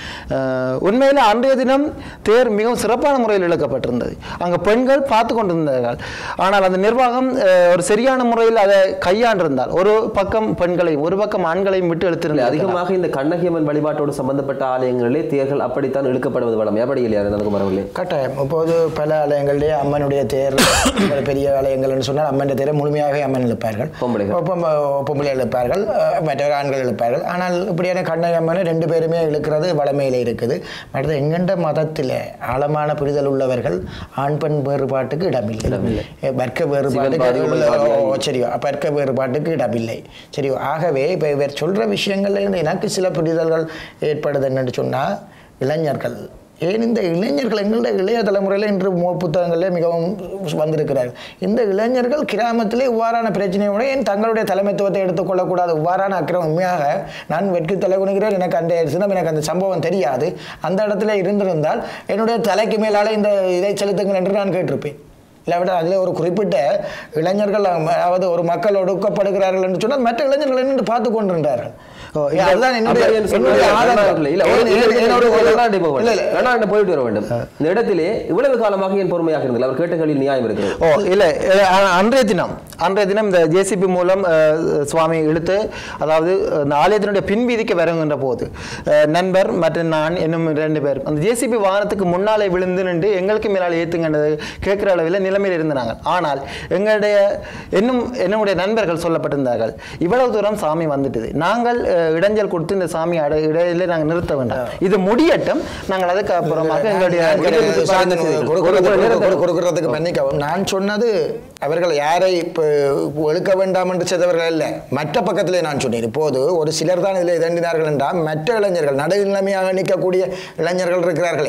Speaker 2: அஹ், உண்மையில் அன்றைய தினம் தேர் மிகவும் சிறப்பான முறையில் இழுக்கப்பட்டிருந்தது அங்கே பெண்கள் பார்த்து கொண்டிருந்தார்கள் ஆனால் அந்த நிர்வாகம் அஹ், ஒரு சரியான முறையில் அதை கையாண்டிருந்தால் ஒரு பக்கம் பெண்களையும் ஒரு பக்கம் ஆண்களையும் விட்டு
Speaker 1: இல்லை,
Speaker 2: எடுத்திருந்தார்கள்
Speaker 1: அதிகமாக இந்த கண்ணகியம்மன் வழிபாட்டோடு சம்பந்தப்பட்ட ஆலயங்களிலே தேர்கள் அப்படித்தான் இழுக்கப்படுவது வளம் எப்படி இல்லையா நந்தகுமார் அவர்களே
Speaker 3: கட்டாயம் இப்போது பல ஆலயங்களிலே அம்மனுடைய தேர் பல பெரிய ஆலயங்கள்னு சொன்னால் அம்மனுடைய தேரை முழுமையாகவே அம்மன் இழுப்பார்கள்
Speaker 1: பொம்பளைகள்.
Speaker 3: பொம்- பொம்பளை இழுப்பார்கள் அஹ், மற்றவர் ஆண்கள் இழுப்பார்கள் ஆனால் இப்படியான கண்ணை அம்மனை ரெண்டு பேருமே இழுக்கிறது வளமையில் இருக்குது மற்றது எங்கெண்ட மதத்தில் ஆழமான புரிதல் உள்ளவர்கள் ஆண் பெண் வேறுபாட்டுக்கு இடமில்லை அஹ், வர்க்க வேறுபாட்டுக்கு
Speaker 1: பாதி, உடல் பாதி
Speaker 3: ஓ, சரியோ அப்போ வர்க்க வேறுபாட்டுக்கு இடமில்லை சரியோ ஆகவே இப்போ இவர் சொல்கிற விஷயங்கள்ல இருந்து எனக்கு சில புரிதல்கள் ஏற்படுது என்னன்னு சொன்னால் இளைஞர்கள் ஏன் இந்த இளைஞர்கள் எங்களுடைய இளைய தலைமுறையில் இன்று மோ- புத்தகங்களிலே மிகவும் வந்திருக்கிறார்கள் இந்த இளைஞர்கள் கிராமத்திலே இவ்வாறான பிரச்சனையோட ஏன் தங்களுடைய தலைமைத்துவத்தை எடுத்துக்கொள்ளக்கூடாது இவ்வாறான அக்கிரம் உண்மையாக நான் வெட்கி தலைகுனிகிறேன் எனக்கு அந்த சினம் எனக்கு அந்த சம்பவம் தெரியாது அந்த இடத்துல இருந்திருந்தால் என்னுடைய தலைக்கு மேலால இந்த இதை செலுத்துங்கள் என்று நான் கேட்டிருப்பேன் இல்லாவிட்டால் அதில் ஒரு குறிப்பிட்ட இளைஞர்கள் அதாவது ஒரு மக்கள் ஒடுக்கப்படுகிறார்கள் என்று சொன்னால் மற்ற இளைஞர்கள் என்னென்று பார்த்து கொண்டிருந்தார்கள்
Speaker 2: ஓ,
Speaker 3: ஏன் அதுதான் என்னுடைய
Speaker 1: அப்படி என்று
Speaker 3: என்னுடைய
Speaker 1: சொல்வது
Speaker 3: ஆதங்கம்.
Speaker 1: கர்நாடகத்தில் இல்ல, ஒரு-
Speaker 3: ஏன்
Speaker 1: இல்ல,
Speaker 3: ஏன்
Speaker 1: இல்ல,
Speaker 3: ஒரு-
Speaker 1: ஒரு
Speaker 3: ஒரு-
Speaker 1: கர்நாடகத்தை போக
Speaker 3: இல்ல,
Speaker 1: வேண்டும்.
Speaker 3: இல்ல.
Speaker 1: கர்நாடகத்தை போயிட்டு வர வேண்டும் இந்த இடத்திலே இவ்வளவு காலமாக என் பொறுமையாக இருந்தது அவர் கேட்டகளில் நியாயம் இருக்கிறது
Speaker 2: ஓ இல்லை அஹ், அ- அன்றைய தினம் அன்றைய தினம் இந்த ஜேசிபி மூலம் அஹ், சுவாமி இழுத்து அதாவது அந்த ஆலயத்தினுடைய பின்வீதிக்கு வருகின்ற போது அஹ், நண்பர் மற்றும் நான் என்னும் ரெண்டு பேர் அந்த ஜேசிபி வாகனத்துக்கு முன்னாலே விழுந்து நின்று எங்களுக்கு மேலால் ஏற்றுங்கன்றது கேட்குற அளவில் நிலைமையில் இருந்தாங்க ஆனால் எங்களுடைய இன்னும் என்னுடைய நண்பர்கள் சொல்லப்பட்டிருந்தார்கள் இவ்வளவு தூரம் சாமி வந்துட்டுது நாங்கள் அஹ், இடைஞ்சல் கொடுத்து இந்த சாமி அட இடையில நாங்கள் நிறுத்த வேண்டாம் இது முடியட்டும் நாங்கள் அதுக்கு அப்புறமாக எங்களுடைய
Speaker 3: கொடுக்கிறது-
Speaker 1: பாருங்க சரி.
Speaker 3: கொடுக்கிறது-
Speaker 1: ஒரு- ஒரு-
Speaker 3: கொடு- கொடுக்கிறதுக்கு மன்னிக்கவும் நான் சொன்னது அவர்கள் யாரை இப்போ ஒழுக்க வேண்டாம் என்று செய்தவர்கள் அல்ல மற்ற பக்கத்திலே நான் சொன்னேன் இப்போது ஒரு சிலர் தான் இதில் இதண்டினார்கள் என்றால் மற்ற இளைஞர்கள் நடுநிலைமையாக நிற்கக்கூடிய இளைஞர்கள் இருக்கிறார்களே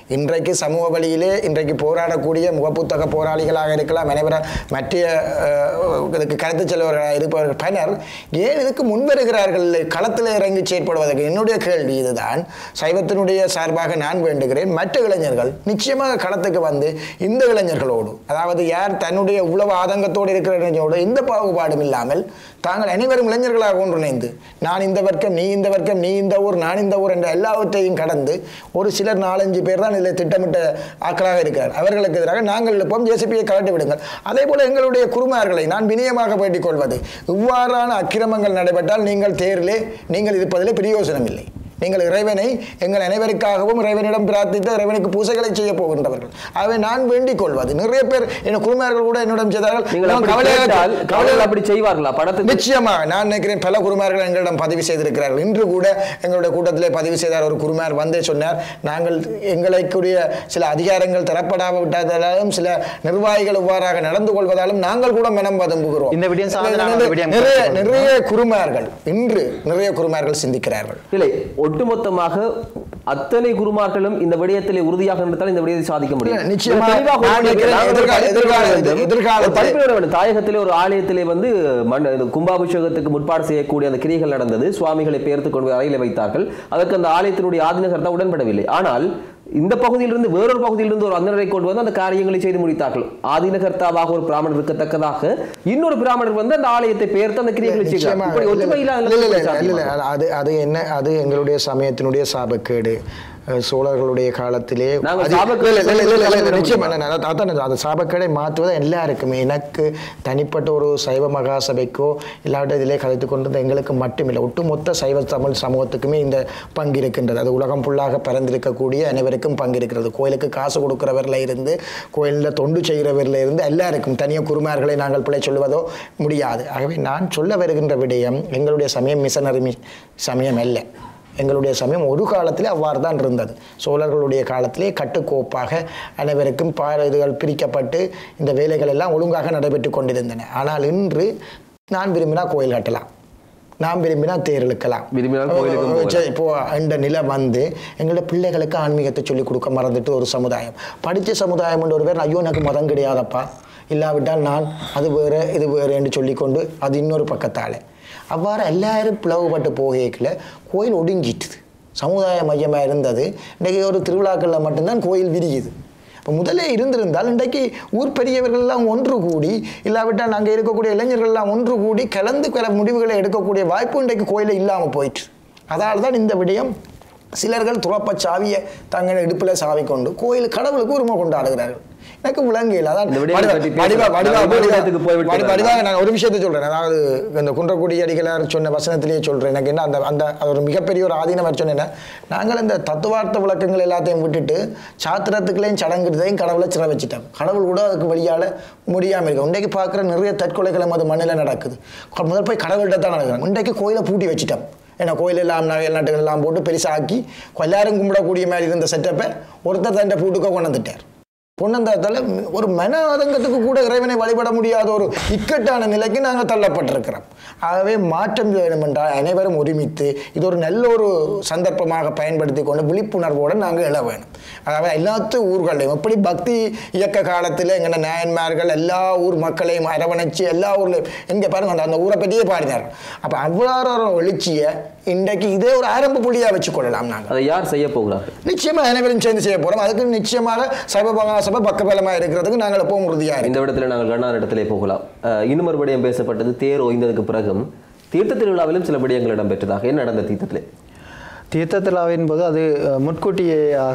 Speaker 3: இன்றைக்கு சமூக வழியிலே இன்றைக்கு போராடக்கூடிய முகப்புத்தக போராளிகளாக இருக்கலாம் அனைவர மற்ற அஹ், இதுக்கு கருத்து செல்வர்களாக இருப்பவர்கள் பலர் ஏன் இதுக்கு முன்வருகிறார்கள் களத்தில் இறங்கி செயற்படுவதற்கு என்னுடைய கேள்வி இதுதான் சைவத்தினுடைய சார்பாக நான் வேண்டுகிறேன் மற்ற இளைஞர்கள் நிச்சயமாக களத்துக்கு வந்து இந்த இளைஞர்களோடு அதாவது யார் தன்னுடைய உளவு ஆதங்கத்தோடு இருக்கிற இளைஞரோடு எந்த பாகுபாடும் இல்லாமல் தாங்கள் அனைவரும் இளைஞர்களாக ஒன்றிணைந்து நான் இந்த வர்க்கம் நீ இந்த வர்க்கம் நீ இந்த ஊர் நான் இந்த ஊர் என்ற எல்லாவற்றையும் கடந்து ஒரு சிலர் நாலஞ்சு பேர் தான் இதில் திட்டமிட்ட ஆக்களாக இருக்கிறார் அவர்களுக்கு எதிராக நாங்கள் எழுப்போம் ஜேசிபியை கலட்டி விடுங்கள் அதே போல எங்களுடைய குருமார்களை நான் வினயமாக வேண்டிக் கொள்வது இவ்வாறான அக்கிரமங்கள் நடைபெற்றால் நீங்கள் தேரிலே நீங்கள் இருப்பதிலே பிரயோசனம் இல்லை நீங்கள் இறைவனை எங்கள் அனைவருக்காகவும் இறைவனிடம் பிரார்த்தித்து இறைவனுக்கு பூசைகளை செய்ய போகின்றவர்கள் ஆகவே நான் வேண்டிக் கொள்வது நிறைய பேர் என் குருமார்கள் கூட என்னிடம் செய்தார்கள்
Speaker 1: நீங்கள்
Speaker 3: நான்
Speaker 1: அப்படி
Speaker 3: கவலையாக-
Speaker 1: கேட்டால்
Speaker 3: கவலையாக-
Speaker 1: கவலைகள் அப்படி செய்வார்களா படத்துக்கு
Speaker 3: நிச்சயமாக நான் நினைக்கிறேன் பல குருமார்கள் எங்களிடம் பதிவு செய்திருக்கிறார்கள் இன்று கூட எங்களுடைய கூட்டத்திலே பதிவு செய்தார் ஒரு குருமார் வந்தே சொன்னார் நாங்கள் எங்களுக்குரிய சில அதிகாரங்கள் தரப்படாவிட்டதாலும் சில நிர்வாகிகள் இவ்வாறாக நடந்து கொள்வதாலும் நாங்கள் கூட மனம் வதம்புகிறோம்
Speaker 2: இந்த விடயம் சார்ந்து ஒரு விடயம்
Speaker 3: நிறைய
Speaker 2: கற்றுக்கொள்கிறோம்.
Speaker 3: நிறைய குருமார்கள் இன்று நிறைய குருமார்கள் சிந்திக்கிறார்கள்
Speaker 1: இல்லை ஒட்டுமொத்தமாக அத்தனை குருமார்களும் இந்த விடயத்திலே உறுதியாக இருந்தால் இந்த விடயத்தை சாதிக்க முடியும்
Speaker 3: இல்ல, நிச்சயமா.
Speaker 1: தெளிவாக
Speaker 3: நான்
Speaker 1: ஒன்றை
Speaker 3: நினைக்கிறேன்
Speaker 1: நாங்கள் ஒரு
Speaker 3: எதிர்கால-
Speaker 1: படிப்பினை
Speaker 3: எதிர்கால-
Speaker 1: விட வேண்டும்.
Speaker 3: எதிர்காலத்தில்
Speaker 1: ஒரு படிப்பினை விட வேண்டும். தாயகத்திலே ஒரு ஆலயத்திலே வந்து மண் இது கும்பாபிஷேகத்துக்கு முற்பாடு செய்யக்கூடிய அந்த கிரிகள் நடந்தது சுவாமிகளை பெயர்த்து கொண்டு போய் அறையில வைத்தார்கள் அதற்கு அந்த ஆலயத்தினுடைய ஆதினகர்த்தா உடன்படவில்லை ஆனால் இந்த பகுதியிலிருந்து வேறொரு பகுதியிலிருந்து ஒரு அந்தனரை கொண்டு வந்து அந்த காரியங்களை செய்து முடித்தார்கள் ஆதினகர்த்தாவாக ஒரு பிராமணர் இருக்கத்தக்கதாக இன்னொரு பிராமணர் வந்து அந்த ஆலயத்தை பெயர்த்து அந்த கிரியைகளை செய்கிறார்
Speaker 3: நிச்சயமா.
Speaker 1: இப்படி
Speaker 3: இல்ல,
Speaker 1: ஒற்றுமை
Speaker 3: இல்ல,
Speaker 1: இல்லாத
Speaker 3: இல்ல, இல்ல,
Speaker 1: நிலைமை
Speaker 3: இல்ல, இல்ல,
Speaker 1: சாத்தியமா?
Speaker 3: அது அது என்ன அது எங்களுடைய சமயத்தினுடைய சாபக்கேடு அஹ் சோழர்களுடைய காலத்திலே
Speaker 1: நாங்கள்
Speaker 3: அது-
Speaker 1: சாபக்கேடு
Speaker 3: இல்ல, இல்ல, இல்ல, இல்ல, இல்ல, இல்ல,
Speaker 1: சொல்ல
Speaker 3: நிச்சயமா
Speaker 1: முடியுமா?
Speaker 3: நான் அதான் அதான் அந்த சாபக்கேடை மாற்றுவது எல்லாருக்குமே எனக்கு தனிப்பட்ட ஒரு சைவ மகா சபைக்கோ இல்லாவிட்ட இதிலே கலைத்து கொண்டிருந்த எங்களுக்கு மட்டுமில்லை ஒட்டுமொத்த சைவ தமிழ் சமூகத்துக்குமே இந்த பங்கு இருக்கின்றது அது உலகம் ஃபுல்லாக பறந்திருக்கக்கூடிய அனைவருக்கும் பங்கு இருக்கிறது கோயிலுக்கு காசு கொடுக்கிறவர்ல இருந்து கோயிலில் தொண்டு செய்கிறவர்ல இருந்து எல்லாருக்கும் தனியாக குருமார்களை நாங்கள் பிழை சொல்லுவதோ முடியாது ஆகவே நான் சொல்ல வருகின்ற விடயம் எங்களுடைய சமயம் மிஷனரி மி- சமயம் அல்ல எங்களுடைய சமயம் ஒரு காலத்திலே அவ்வாறு தான் இருந்தது சோழர்களுடைய காலத்திலே கட்டுக்கோப்பாக அனைவருக்கும் பா இதுகள் பிரிக்கப்பட்டு இந்த வேலைகள் எல்லாம் ஒழுங்காக நடைபெற்று கொண்டிருந்தன ஆனால் இன்று நான் விரும்பினா கோயில் கட்டலாம் நான் விரும்பினா தேர் இழுக்கலாம்
Speaker 1: விரும்பினால் கோயிலுக்கும் போகலாம்.
Speaker 3: சரி, இப்போ இந்த நிலை வந்து எங்களோட பிள்ளைகளுக்கு ஆன்மீகத்தை சொல்லிக் கொடுக்க மறந்துட்டு ஒரு சமுதாயம் படித்த சமுதாயம் ஒரு பேர் ஐயோ எனக்கு மதம் கிடையாதப்பா இல்லாவிட்டால் நான் அது வேறு இது வேறு என்று சொல்லிக்கொண்டு அது இன்னொரு பக்கத்தால் அவ்வாறு எல்லாரும் பிளவுபட்டு போகல கோயில் ஒடுங்கிட்டுது சமுதாய மையமாக இருந்தது இன்றைக்கி ஒரு திருவிழாக்களில் மட்டும்தான் கோயில் விரியுது இப்போ முதலே இருந்திருந்தால் இன்றைக்கு ஊர் பெரியவர்கள் எல்லாம் ஒன்று கூடி இல்லாவிட்டால் அங்கே இருக்கக்கூடிய இளைஞர்கள் எல்லாம் ஒன்று கூடி கலந்து பல முடிவுகளை எடுக்கக்கூடிய வாய்ப்பு இன்றைக்கு கோயிலில் இல்லாமல் போயிற்று அதனால தான் இந்த விடயம் சிலர்கள் துறப்ப சாவியை தங்கள் இடுப்பில் சாவி கொண்டு கோயில் கடவுளுக்கு உரிமை கொண்டாடுகிறார்கள் எனக்கு விளங்கல அதான்
Speaker 1: இந்த விடயத்தை
Speaker 3: வடிவா-
Speaker 1: பற்றி பேச-
Speaker 3: வடிவா- வடிவா-
Speaker 1: நான் ஒரு
Speaker 3: வடிவா-
Speaker 1: விடயத்துக்கு போய்விட்டு
Speaker 3: வடி-
Speaker 1: வரேன்.
Speaker 3: வடிவாக நான் ஒரு விஷயத்தை சொல்றேன் அதாவது இந்த குன்றக்குடி அடிகளார் சொன்ன வசனத்திலேயே சொல்றேன் எனக்கு என்ன அந்த அந்த அது ஒரு மிகப்பெரிய ஒரு ஆதீனம் சொன்னேன்னா நாங்கள் இந்த தத்துவார்த்த விளக்கங்கள் எல்லாத்தையும் விட்டுட்டு சாத்திரத்துக்குள்ளேயும் சடங்குதையும் கடவுளை சிற வச்சுட்டோம் கடவுள் கூட அதுக்கு வழியால முடியாமல் இருக்கு இன்றைக்கு பார்க்குற நிறைய தற்கொலைகள் அது மண்ணில் நடக்குது முதல் போய் கடவுள்கிட்ட தான் நடக்கிறாங்க இன்றைக்கு கோயிலை பூட்டி வச்சுட்டோம் ஏன்னா கோயில் எல்லாம் நகை நாட்டுகள் எல்லாம் போட்டு பெருசாக்கி எல்லாரும் கும்பிடக்கூடிய மாதிரி இருந்த செட்டப்பை ஒருத்தர் தண்டை பூட்டுக்க கொண்டு வந்துட்டார் பொன்னந்தாத்தால ஒரு மன ஆதங்கத்துக்கு கூட இறைவனை வழிபட முடியாத ஒரு இக்கட்டான நிலைக்கு நாங்கள் தள்ளப்பட்டிருக்கிறோம் ஆகவே மாற்றம் வேணும் என்றால் அனைவரும் ஒருமித்து இது ஒரு நல்ல ஒரு சந்தர்ப்பமாக பயன்படுத்தி கொண்டு விழிப்புணர்வோடு நாங்கள் எழ வேணும் அதாவது எல்லாத்து ஊர்களையும் எப்படி பக்தி இயக்க காலத்தில் எங்கள்ட நாயன்மார்கள் எல்லா ஊர் மக்களையும் அரவணைச்சு எல்லா ஊர்லையும் எங்கே பாருங்க அந்த அந்த ஊரை பற்றியே பாடினார் அப்போ அவ்வாறு ஒரு எழுச்சியை இன்றைக்கு இதே ஒரு ஆரம்ப புள்ளியாக வச்சுக்கொள்ளலாம் நாங்கள்
Speaker 1: அதை யார் செய்ய போகிறார்கள்
Speaker 3: நிச்சயமாக அனைவரும் சேர்ந்து செய்ய போகிறோம் அதுக்கு நிச்சயமாக சைவ சபை பக்கபலமாக இருக்கிறதுக்கு நாங்கள் எப்பவும் உறுதியாக இருக்கோம்
Speaker 1: இந்த இடத்துல நாங்கள் கண்ணார் இடத்திலே போகலாம் அஹ், இன்னும் ஒரு விடயம் பேசப்பட்டது தேர் ஓய்ந்ததுக்கு பிறகும் தீர்த்த திருவிழாவிலும் சில விடயங்கள் இடம்பெற்றதாக என்ன நடந்த தீர்த்தத்திலே
Speaker 2: தீர்த்த திருவிழாவின் போது அது அஹ், முட்கூட்டியாக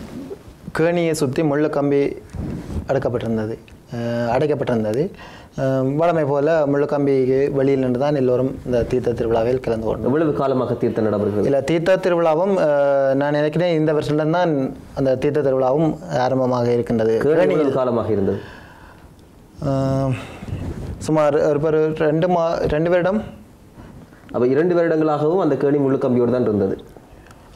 Speaker 2: கேணியை சுற்றி முள்ள கம்பி அடுக்கப்பட்டிருந்தது அஹ், அடைக்கப்பட்டிருந்தது அஹ், வழமை போல முள்ளக்கம்பிக்கு வெளியில் நின்று தான் எல்லோரும் இந்த தீர்த்த திருவிழாவில் கலந்து கொண்டோம்
Speaker 1: எவ்வளவு காலமாக தீர்த்தம் நடைபெறுகிறது
Speaker 2: இல்லை தீர்த்த திருவிழாவும் அஹ், நான் நினைக்கிறேன் இந்த வருஷத்துலேருந்து தான் அந்த தீர்த்த திருவிழாவும் ஆரம்பமாக இருக்கின்றது
Speaker 1: கேணி எவ்வளவு காலமாக இருந்தது
Speaker 2: அஹ், சுமார் ஒரு ஒரு ரெண்டு மா ரெண்டு வருடம்
Speaker 1: அப்ப இரண்டு வருடங்களாகவும் அந்த கேணி முள்ளுக்கம்பியோடு தான் இருந்தது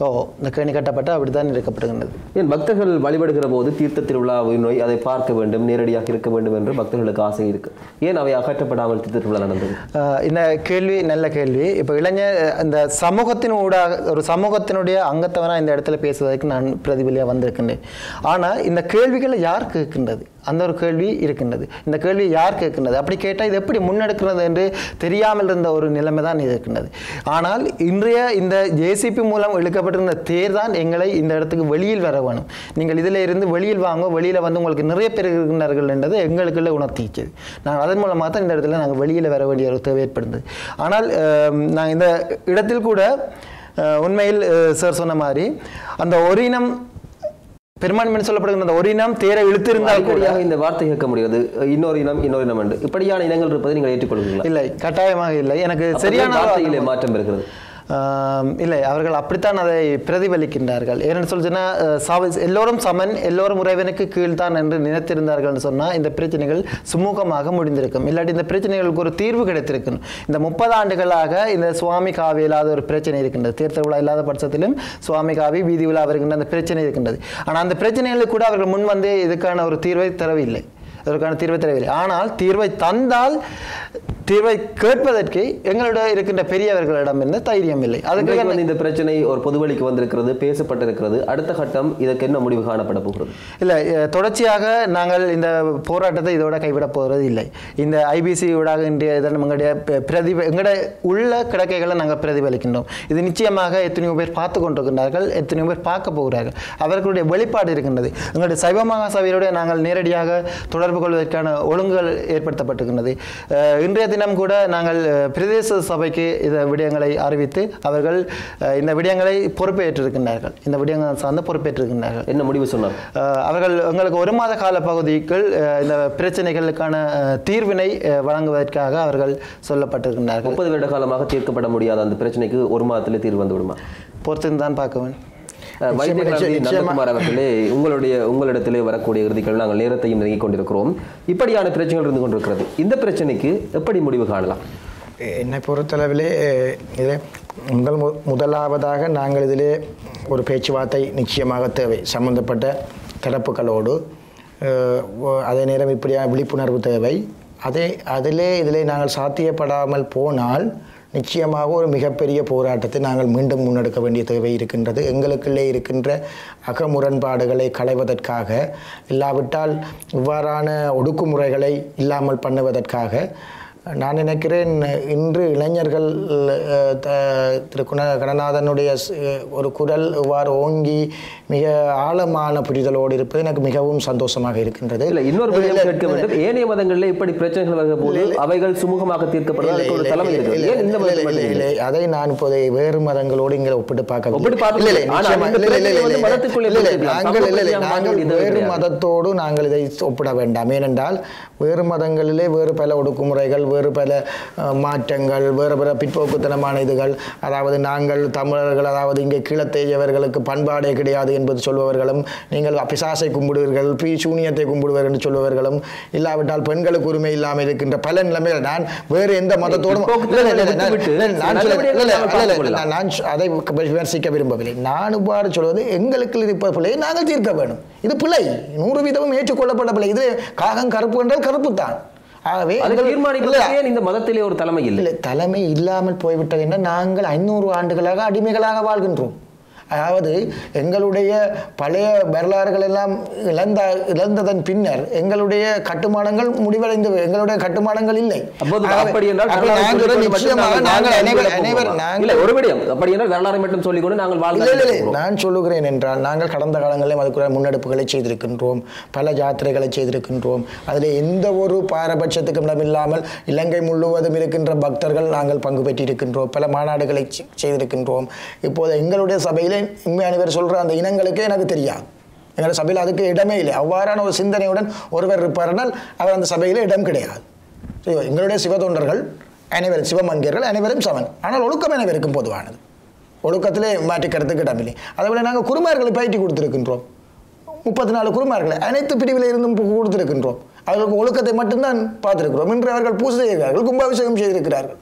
Speaker 2: ஓ இந்த கேணி கட்டப்பட்டு அப்படித்தான் இருக்கப்படுகின்றது
Speaker 1: ஏன் பக்தர்கள் வழிபடுகிற போது தீர்த்த திருவிழா நோய் அதை பார்க்க வேண்டும் நேரடியாக இருக்க வேண்டும் என்று பக்தர்களுக்கு ஆசை இருக்கு ஏன் அவை அகற்றப்படாமல் தீர்த்த திருவிழா நடந்தது
Speaker 2: ஆஹ் இந்த கேள்வி நல்ல கேள்வி இப்போ இளைஞர் இந்த சமூகத்தின் ஊடாக ஒரு சமூகத்தினுடைய அங்கத்தவனாக இந்த இடத்துல பேசுவதற்கு நான் பிரதிபலியாக வந்திருக்கின்றேன் ஆனால் இந்த கேள்விகளை யார் கேட்கின்றது அந்த ஒரு கேள்வி இருக்கின்றது இந்த கேள்வி யார் கேட்கின்றது அப்படி கேட்டால் இது எப்படி முன்னெடுக்கிறது என்று தெரியாமல் இருந்த ஒரு நிலைமை தான் இது இருக்கின்றது ஆனால் இன்றைய இந்த ஜேசிபி மூலம் இழுக்கப்பட்டிருந்த தேர் தான் எங்களை இந்த இடத்துக்கு வெளியில் வர வேணும் நீங்கள் இதில் இருந்து வெளியில் வாங்க வெளியில் வந்து உங்களுக்கு நிறைய பேர் இருக்கின்றார்கள் என்றது எங்களுக்குள்ள உணர்த்திச்சது நாங்கள் அதன் மூலமாக தான் இந்த இடத்துல நாங்கள் வெளியில் வர வேண்டிய ஒரு தேவை ஏற்படுந்தது ஆனால் நாங்கள் இந்த இடத்தில் கூட அஹ், உண்மையில் சார் சொன்ன மாதிரி அந்த ஒரு இனம் பெரும்பான்மை சொல்லப்படுகிற அந்த ஒரு இனம் தேரை இழுத்திருந்தால் கூட
Speaker 1: அடிக்கடியாக இந்த வார்த்தை கேட்க முடியாது இன்னொரு இனம் இன்னொரு இனம் என்று இப்படியான இனங்கள் இருப்பதை நீங்கள் ஏற்றுக்கொள்வீங்களா
Speaker 2: இல்லை கட்டாயமாக இல்லை எனக்கு சரியான
Speaker 1: வார்த்தையிலே மாற்றம் இருக்கிறது
Speaker 2: ஆம், இல்லை அவர்கள் அப்படித்தான் அதை பிரதிபலிக்கின்றார்கள் ஏன்னு சொல்லுச்சுன்னா சாவி எல்லோரும் சமன் எல்லோரும் உறைவனுக்கு கீழ்தான் என்று நினைத்திருந்தார்கள் சொன்னால் இந்த பிரச்சனைகள் சுமூகமாக முடிந்திருக்கும் இல்லாட்டி இந்த பிரச்சனைகளுக்கு ஒரு தீர்வு கிடைத்திருக்கும் இந்த முப்பது ஆண்டுகளாக இந்த சுவாமி காவி இல்லாத ஒரு பிரச்சனை இருக்கின்றது தேர்தல் விழா இல்லாத பட்சத்திலும் சுவாமி காவி வீதி விழா வருகின்ற அந்த பிரச்சனை இருக்கின்றது ஆனால் அந்த பிரச்சனைகளுக்கு கூட அவர்கள் முன் வந்து இதுக்கான ஒரு தீர்வை தரவில்லை அதற்கான தீர்வை தரவில்லை ஆனால் தீர்வை தந்தால் தீர்வை கேட்பதற்கு எங்களிடம் இருக்கின்ற பெரியவர்களிடம் இருந்து தைரியம் இல்லை அதுக்கு
Speaker 1: இன்றைக்கு வந்து இந்த பிரச்சனை ஒரு பொதுவெளிக்கு வந்திருக்கிறது பேசப்பட்டிருக்கிறது அடுத்த கட்டம் இதற்கு என்ன முடிவு காணப்பட போகிறது
Speaker 2: இல்லை அஹ், தொடர்ச்சியாக நாங்கள் இந்த போராட்டத்தை இதோட கைவிட போகிறது இல்லை இந்த ஐபிசி ஊடாக இன்றைய இதன் எங்களுடைய ப- பிரதிப எங்களுடைய உள்ள கிடக்கைகளை நாங்கள் பிரதிபலிக்கின்றோம் இது நிச்சயமாக எத்தனையோ பேர் பார்த்து கொண்டிருக்கின்றார்கள் எத்தனையோ பேர் பார்க்க போகிறார்கள் அவர்களுடைய வெளிப்பாடு இருக்கின்றது எங்களுடைய சைவ மகா சபையோட நாங்கள் நேரடியாக தொடர்பு கொள்வதற்கான ஒழுங்குகள் ஏற்படுத்தப்பட்டிருக்கின்றது அஹ், இன்றைய தினம் கூட நாங்கள் அஹ், பிரதேச சபைக்கு இந்த விடயங்களை அறிவித்து அவர்கள் அஹ், இந்த விடயங்களை பொறுப்பேற்றிருக்கின்றார்கள் இந்த விடயங்கள் சார்ந்து பொறுப்பேற்றிருக்கின்றார்கள்
Speaker 1: என்ன முடிவு சொன்னார்
Speaker 2: அஹ் அவர்கள் எங்களுக்கு ஒரு மாத கால பகுதிக்குள் அஹ் இந்த பிரச்சனைகளுக்கான அஹ், தீர்வினை அஹ், வழங்குவதற்காக அவர்கள் சொல்லப்பட்டிருக்கின்றார்கள்
Speaker 1: முப்பது வருட காலமாக தீர்க்கப்பட முடியாத அந்த பிரச்சனைக்கு ஒரு மாதத்திலே தீர்வு வந்து விடுமா
Speaker 2: பொறுத்திருந்து தான் பார்க்க வேண்டும்
Speaker 1: அஹ் வைத்தியநாதன் நந்தகுமார் அவர்களே உங்களுடைய உங்களிடத்திலே வரக்கூடிய இறுதிகள் நாங்கள் நேரத்தையும் நெருங்கிக் கொண்டிருக்கிறோம் இப்படியான பிரச்சனைகள் இருந்து கொண்டிருக்கிறது இந்த பிரச்சனைக்கு எப்படி முடிவு காணலாம்
Speaker 3: என்னை பொறுத்தளவிலே அஹ், இதிலே முதல் மு- முதலாவதாக நாங்கள் இதிலே ஒரு பேச்சுவார்த்தை நிச்சயமாக தேவை சம்பந்தப்பட்ட தரப்புகளோடு அஹ், ஒ- அதே நேரம் இப்படியான விழிப்புணர்வு தேவை அதே அதிலே இதிலே நாங்கள் சாத்தியப்படாமல் போனால் நிச்சயமாக ஒரு மிகப்பெரிய போராட்டத்தை நாங்கள் மீண்டும் முன்னெடுக்க வேண்டிய தேவை இருக்கின்றது எங்களுக்குள்ளே இருக்கின்ற அகமுரண்பாடுகளை களைவதற்காக இல்லாவிட்டால் இவ்வாறான ஒடுக்குமுறைகளை இல்லாமல் பண்ணுவதற்காக நான் நினைக்கிறேன் இன்று இளைஞர்கள் அஹ், த- திரு குண கணநாதனுடைய ஸ்- ஒரு குரல் இவ்வாறு ஓங்கி மிக ஆழமான புரிதலோடு இருப்பது எனக்கு மிகவும் சந்தோஷமாக இருக்கின்றது
Speaker 1: இல்ல இன்னொரு விடயம் கேட்க வேண்டும் ஏனைய மதங்களில் இப்படி பிரச்சனைகள் வருகிற போது அவைகள் சுமூகமாக தீர்க்கப்படுவது அதுக்கு ஒரு தலைமை இருக்கிறது ஏன் இந்த மதத்தில் மட்டும் இல்லை?
Speaker 3: அதை நான் இப்போது வேறு மதங்களோடு இங்கே ஒப்பிட்டு பார்க்க
Speaker 1: ஒப்பிட்டு பார்க்க
Speaker 3: இல்லை, இல்லை,
Speaker 1: ஆனால்
Speaker 3: நிச்சயமா.
Speaker 1: இந்த
Speaker 3: இல்லை, இல்லை,
Speaker 1: பிரச்சனை
Speaker 3: இல்லை,
Speaker 1: வந்து மதத்துக்குள்ளே
Speaker 3: இல்லை, இல்லை,
Speaker 1: போய்விடலாம்.
Speaker 3: நாங்கள் இல்லை, இல்லை,
Speaker 1: சமூக
Speaker 3: நாங்கள்
Speaker 1: பிரச்சனை
Speaker 3: வேறு
Speaker 1: கிடையாது.
Speaker 3: மதத்தோடு நாங்கள் இதை ஒப்பிட வேண்டாம் ஏனென்றால் வேறு மதங்களிலே வேறு பல ஒடுக்குமுறைகள் வேறு பல அஹ், மாற்றங்கள் வேறு பல பிற்போக்குத்தனமான இதுகள் அதாவது நாங்கள் தமிழர்கள் அதாவது இங்கே கீழத்தேயவர்களுக்கு பண்பாடே கிடையாது என்பது சொல்பவர்களும் நீங்கள் பிசாசை கும்பிடுவீர்கள் பி சூனியத்தை கும்பிடுவர் என்று சொல்பவர்களும் இல்லாவிட்டால் பெண்களுக்கு உரிமை இல்லாமல் இருக்கின்ற பல நிலைமைகள் நான் வேறு எந்த மதத்தோடும் இல்லை, இல்லை, இல்லை, நான்
Speaker 1: விட்டு
Speaker 3: இல்லை, நான்
Speaker 1: நல்ல
Speaker 3: சொல்ல- இல்லை, இல்லை,
Speaker 1: விடயங்களை
Speaker 3: இல்லை, இல்லை,
Speaker 1: பார்த்துக்
Speaker 3: நான் நான் சொ- அதை விமர்சிக்க விரும்பவில்லை நான் இவ்வாறு சொல்வது எங்களுக்கு இருப்ப பிள்ளையை நாங்கள் தீர்க்க வேண்டும் இது பிள்ளை நூறு வீதமும் ஏற்றுக்கொள்ளப்பட்ட பிள்ளை இது காகம் கருப்பு என்றால் கருப்பு தான் ஆகவே
Speaker 1: அதை
Speaker 3: எங்கள்-
Speaker 1: தீர்மானிப்பதற்கு ஏன் இந்த மதத்திலே ஒரு தலைமை இல்லை
Speaker 3: இல்லை தலைமை இல்லாமல் போய்விட்டது என்றால் நாங்கள் ஐநூறு ஆண்டுகளாக அடிமைகளாக வாழ்கின்றோம் அதாவது எங்களுடைய பழைய வரலாறுகள் எல்லாம் இழந்த இழந்ததன் பின்னர் எங்களுடைய கட்டுமானங்கள் முடிவடைந்து எங்களுடைய கட்டுமானங்கள் இல்லை
Speaker 1: அப்போது
Speaker 3: ஆகவே-
Speaker 1: அப்படி என்றால்
Speaker 3: அப்படி
Speaker 1: வரலாறை
Speaker 3: நாங்கள்
Speaker 1: சொல்லிக் கொண்டு மட்டும்
Speaker 3: நிச்சயமாக
Speaker 1: நாங்கள்
Speaker 3: நாங்கள்
Speaker 1: வாழ்ந்து
Speaker 3: அனைவர்
Speaker 1: விடப்
Speaker 3: அனைவர்
Speaker 1: போகிறோமா?
Speaker 3: நாங்கள்
Speaker 1: இல்லை ஒரு விடயம் அப்படி என்றால் வரலாறை மட்டும் சொல்லிக்கொண்டு நாங்கள்
Speaker 3: இல்லை,
Speaker 1: வாழ்ந்து
Speaker 3: இல்லை, இல்லை.
Speaker 1: விடப் போகிறோம்.
Speaker 3: நான் சொல்லுகிறேன் என்றால் நாங்கள் கடந்த காலங்களிலும் அதுக்குள்ள முன்னெடுப்புகளை செய்திருக்கின்றோம் பல யாத்திரைகளை செய்திருக்கின்றோம் அதில் எந்த ஒரு பாரபட்சத்துக்கும் இடமில்லாமல் இலங்கை முழுவதும் இருக்கின்ற பக்தர்கள் நாங்கள் பங்கு பெற்றிருக்கின்றோம் பல மாநாடுகளை செ- செய்திருக்கின்றோம் இப்போது எங்களுடைய சபையிலே உண்மையான இவர் சொல்கிற அந்த இனங்களுக்கே எனக்கு தெரியாது எங்களுடைய சபையில் அதுக்கு இடமே இல்லை அவ்வாறான ஒரு சிந்தனையுடன் ஒருவர் இருப்பார்னால் அவர் அந்த சபையில் இடம் கிடையாது சரி, எங்களுடைய சிவதொண்டர்கள் அனைவரும் சிவமன்கியர்கள் அனைவரும் சமன் ஆனால் ஒழுக்கம் அனைவருக்கும் பொதுவானது ஒழுக்கத்திலே மாற்றி கருத்துக்கு இடமில்லை அதேபோல நாங்கள் குருமார்களை பயிற்சி கொடுத்திருக்கின்றோம் முப்பத்தி நாலு குருமார்களை அனைத்து பிரிவில் இருந்தும் கு- கொடுத்திருக்கின்றோம் அவர்களுக்கு ஒழுக்கத்தை மட்டும்தான் பார்த்திருக்கிறோம் இன்று அவர்கள் பூஜை செய்கிறார்கள் கும்பாபிஷேகம் செய்திருக்கிறார்கள்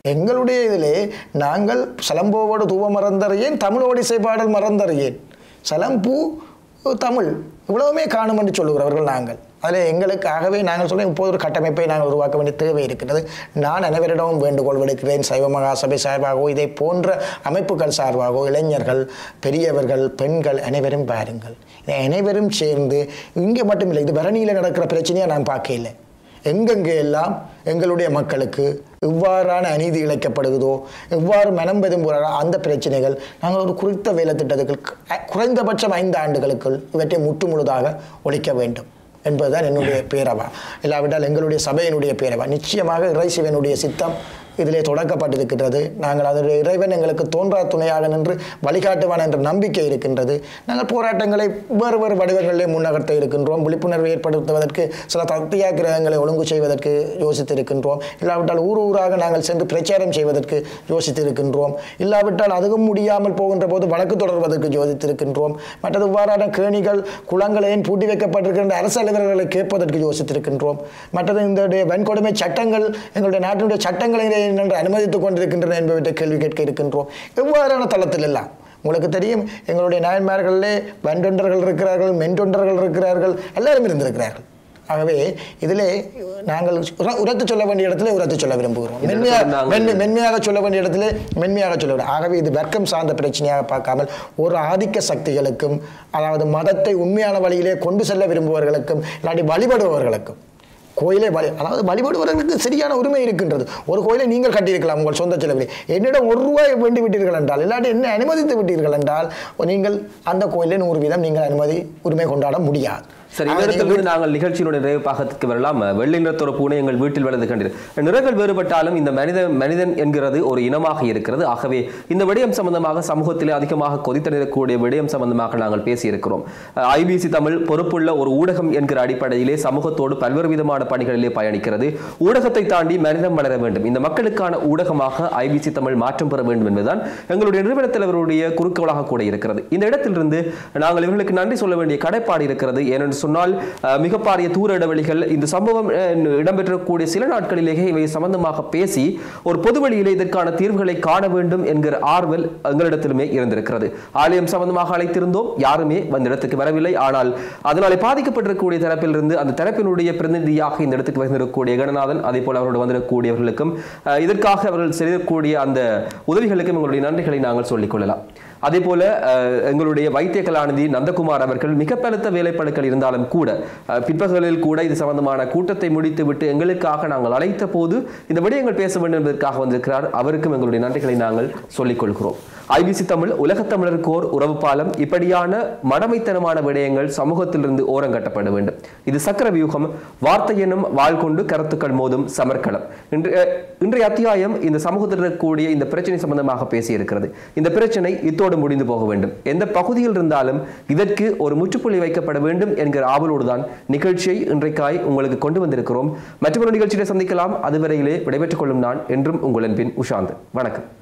Speaker 3: எங்களுடைய இதிலே நாங்கள் சலம்போவோடு தூவ மறந்தறியேன் தமிழோடு இசைப்பாடல் மறந்தறியேன் சலம்பூ தமிழ் இவ்வளவுமே காணும் என்று சொல்லுகிறவர்கள் நாங்கள் அதில் எங்களுக்காகவே நாங்கள் சொல்ல இப்போது ஒரு கட்டமைப்பை நாங்கள் உருவாக்க வேண்டிய தேவை இருக்கின்றது நான் அனைவரிடமும் வேண்டுகோள் விடுக்கிறேன் சைவ மகாசபை சார்பாகவோ இதை போன்ற அமைப்புகள் சார்பாகவோ இளைஞர்கள் பெரியவர்கள் பெண்கள் அனைவரும் பாருங்கள் இதை அனைவரும் சேர்ந்து இங்கே மட்டுமில்லை இது பரணியில் நடக்கிற பிரச்சனையாக நான் பார்க்க இல்லை எங்கெங்கே எல்லாம் எங்களுடைய மக்களுக்கு இவ்வாறான அநீதி இழைக்கப்படுகிறதோ எவ்வாறு மனம் பெதும்புறாரோ அந்த பிரச்சனைகள் நாங்கள் ஒரு குறித்த வேலை திட்டத்துக்கு அ- குறைந்தபட்சம் ஐந்து ஆண்டுகளுக்குள் இவற்றை முற்று முழுதாக ஒழிக்க வேண்டும் என்பதுதான் என்னுடைய பேரவா இல்லாவிட்டால் எங்களுடைய சபையினுடைய பேரவா நிச்சயமாக இறைசிவனுடைய சித்தம் இதிலே தொடக்கப்பட்டிருக்கின்றது நாங்கள் அதனுடைய இறைவன் எங்களுக்கு தோன்றா துணையாக நின்று வழிகாட்டுவான் என்ற நம்பிக்கை இருக்கின்றது நாங்கள் போராட்டங்களை வேறு வேறு வடிவங்களிலே முன்னகர்த்த இருக்கின்றோம் விழிப்புணர்வு ஏற்படுத்துவதற்கு சில சத்தியாகிரகங்களை ஒழுங்கு செய்வதற்கு யோசித்திருக்கின்றோம் இல்லாவிட்டால் ஊர் ஊராக நாங்கள் சென்று பிரச்சாரம் செய்வதற்கு யோசித்திருக்கின்றோம் இல்லாவிட்டால் அதுவும் முடியாமல் போகின்ற போது வழக்கு தொடர்வதற்கு யோசித்திருக்கின்றோம் மற்றது இவ்வாறான கேணிகள் குளங்கள் ஏன் பூட்டி வைக்கப்பட்டிருக்கின்ற அரசு அலுவலர்களை கேட்பதற்கு யோசித்திருக்கின்றோம் மற்றது இந்த வன்கொடுமை சட்டங்கள் எங்களுடைய நாட்டினுடைய சட்டங்களை என்று அனுமதித்துக் கொண்டிருக்கின்றன என்பவற்றை கேள்வி கேட்க இருக்கின்றோம் எவ்வாறான தளத்தில் எல்லாம் உங்களுக்கு தெரியும் எங்களுடைய நாயன்மார்களிலே வன்தொண்டர்கள் இருக்கிறார்கள் மென்தொண்டர்கள் இருக்கிறார்கள் எல்லாரும் இருந்திருக்கிறார்கள் ஆகவே இதிலே நாங்கள் உர- உரத்து சொல்ல வேண்டிய இடத்துல உரத்து சொல்ல விரும்புகிறோம் மென்மையாக
Speaker 1: நாங்கள்
Speaker 3: மென்மை- மென்மையாக சொல்ல வேண்டிய இடத்துல மென்மையாக சொல்ல வேண்டும் ஆகவே இது வர்க்கம் சார்ந்த பிரச்சனையாக பார்க்காமல் ஒரு ஆதிக்க சக்திகளுக்கும் அதாவது மதத்தை உண்மையான வழியிலே கொண்டு செல்ல விரும்புபவர்களுக்கும் இல்லாட்டி வழிபடுபவர்களுக்கும் கோயிலை வழி அதாவது வழிபடுவதற்கு சரியான உரிமை இருக்கின்றது ஒரு கோயிலை நீங்கள் கட்டியிருக்கலாம் உங்கள் சொந்த செலவில் என்னிடம் ஒரு ரூபாய் வேண்டி விட்டீர்கள் என்றால் இல்லாட்டி என்ன அனுமதித்து விட்டீர்கள் என்றால் நீங்கள் அந்த கோயிலில் நூறு வீதம் நீங்கள் அனுமதி உரிமை கொண்டாட முடியாது
Speaker 1: சரி
Speaker 3: ஆக
Speaker 1: இந்த
Speaker 3: நீங்கள்
Speaker 1: இடத்திலிருந்து நாங்கள் நிகழ்ச்சியினுடைய நிறைவு பாகத்துக்கு வரலாம் வெள்ளை நிறத்தோட பூனை எங்கள் வீட்டில் வளர்ந்து கண்டது நிறங்கள் வேறுபட்டாலும் இந்த மனித மனிதன் என்கிறது ஒரு இனமாக இருக்கிறது ஆகவே இந்த விடயம் சம்பந்தமாக சமூகத்திலே அதிகமாக கொதித்து நிற்கக்கூடிய விடயம் சம்பந்தமாக நாங்கள் பேசியிருக்கிறோம் ஐபிசி தமிழ் பொறுப்புள்ள ஒரு ஊடகம் என்கிற அடிப்படையிலே சமூகத்தோடு பல்வேறு விதமான பணிகளிலே பயணிக்கிறது ஊடகத்தை தாண்டி மனிதம் வளர வேண்டும் இந்த மக்களுக்கான ஊடகமாக ஐபிசி தமிழ் மாற்றம் பெற வேண்டும் என்பதுதான் எங்களுடைய நிறுவனத் தலைவருடைய குறுக்கோளாக கூட இருக்கிறது இந்த இடத்திலிருந்து நாங்கள் இவர்களுக்கு நன்றி சொல்ல வேண்டிய கடைப்பாடு இருக்கிறது ஏனென்று சொன்னால் அஹ், மிக பாரிய தூர இடைவெளிகள் இந்த சம்பவம் அஹ், இடம்பெற்றக்கூடிய சில நாட்களிலேயே இவை சம்பந்தமாக பேசி ஒரு பொது வழியிலே இதற்கான தீர்வுகளை காண வேண்டும் என்கிற ஆர்வல் எங்களிடத்திலுமே இருந்திருக்கிறது ஆலயம் சம்பந்தமாக அழைத்திருந்தோம் யாருமே அந்த இடத்துக்கு வரவில்லை ஆனால் அதனாலே பாதிக்கப்பட்டிருக்கக்கூடிய தரப்பிலிருந்து அந்த தரப்பினுடைய பிரதிநிதியாக இந்த இடத்துக்கு வந்திருக்கக்கூடிய கணநாதன் அதே போல அவரோடு வந்திருக்கக்கூடியவர்களுக்கும் அஹ், இதற்காக அவர்கள் செய்யக்கூடிய அந்த உதவிகளுக்கும் எங்களுடைய நன்றிகளை நாங்கள் சொல்லிக் கொள்ளலாம் அதே போல அஹ், எங்களுடைய வைத்திய கலாநிதி நந்தகுமார் அவர்கள் மிக பலத்த வேலைப்பழுக்கள் இருந்தாலும் கூட அஹ், பிற்பகலில் கூட இது சம்பந்தமான கூட்டத்தை முடித்துவிட்டு எங்களுக்காக நாங்கள் அழைத்த போது இந்த விடயங்கள் பேச வேண்டும் என்பதற்காக வந்திருக்கிறார் அவருக்கும் எங்களுடைய நன்றிகளை நாங்கள் சொல்லிக் கொள்கிறோம் ஐபிசி தமிழ் உலகத் தமிழருக்கோர் உறவு பாலம் இப்படியான மடமைத்தனமான விடயங்கள் சமூகத்திலிருந்து ஓரங்கட்டப்பட வேண்டும் இது சக்கர வியூகம் வார்த்தை எனும் வாள் கொண்டு கருத்துக்கள் மோதும் சமர்க்களம் இன்றைய இன்றைய அத்தியாயம் இந்த சமூகத்தில் இருக்கக்கூடிய இந்த பிரச்சனை சம்பந்தமாக பேசியிருக்கிறது இந்த பிரச்சனை இத்தோடு முடிந்து போக வேண்டும் எந்த பகுதியில் இருந்தாலும் இதற்கு ஒரு முற்றுப்புள்ளி வைக்கப்பட வேண்டும் என்கிற ஆவலோடு தான் நிகழ்ச்சியை இன்றைக்காய் உங்களுக்கு கொண்டு வந்திருக்கிறோம் மற்றொரு நிகழ்ச்சியை சந்திக்கலாம் அதுவரையிலே விடைபெற்றுக் கொள்ளும் நான் என்றும் உங்கள் அன்பின் உஷாந்த் வணக்கம்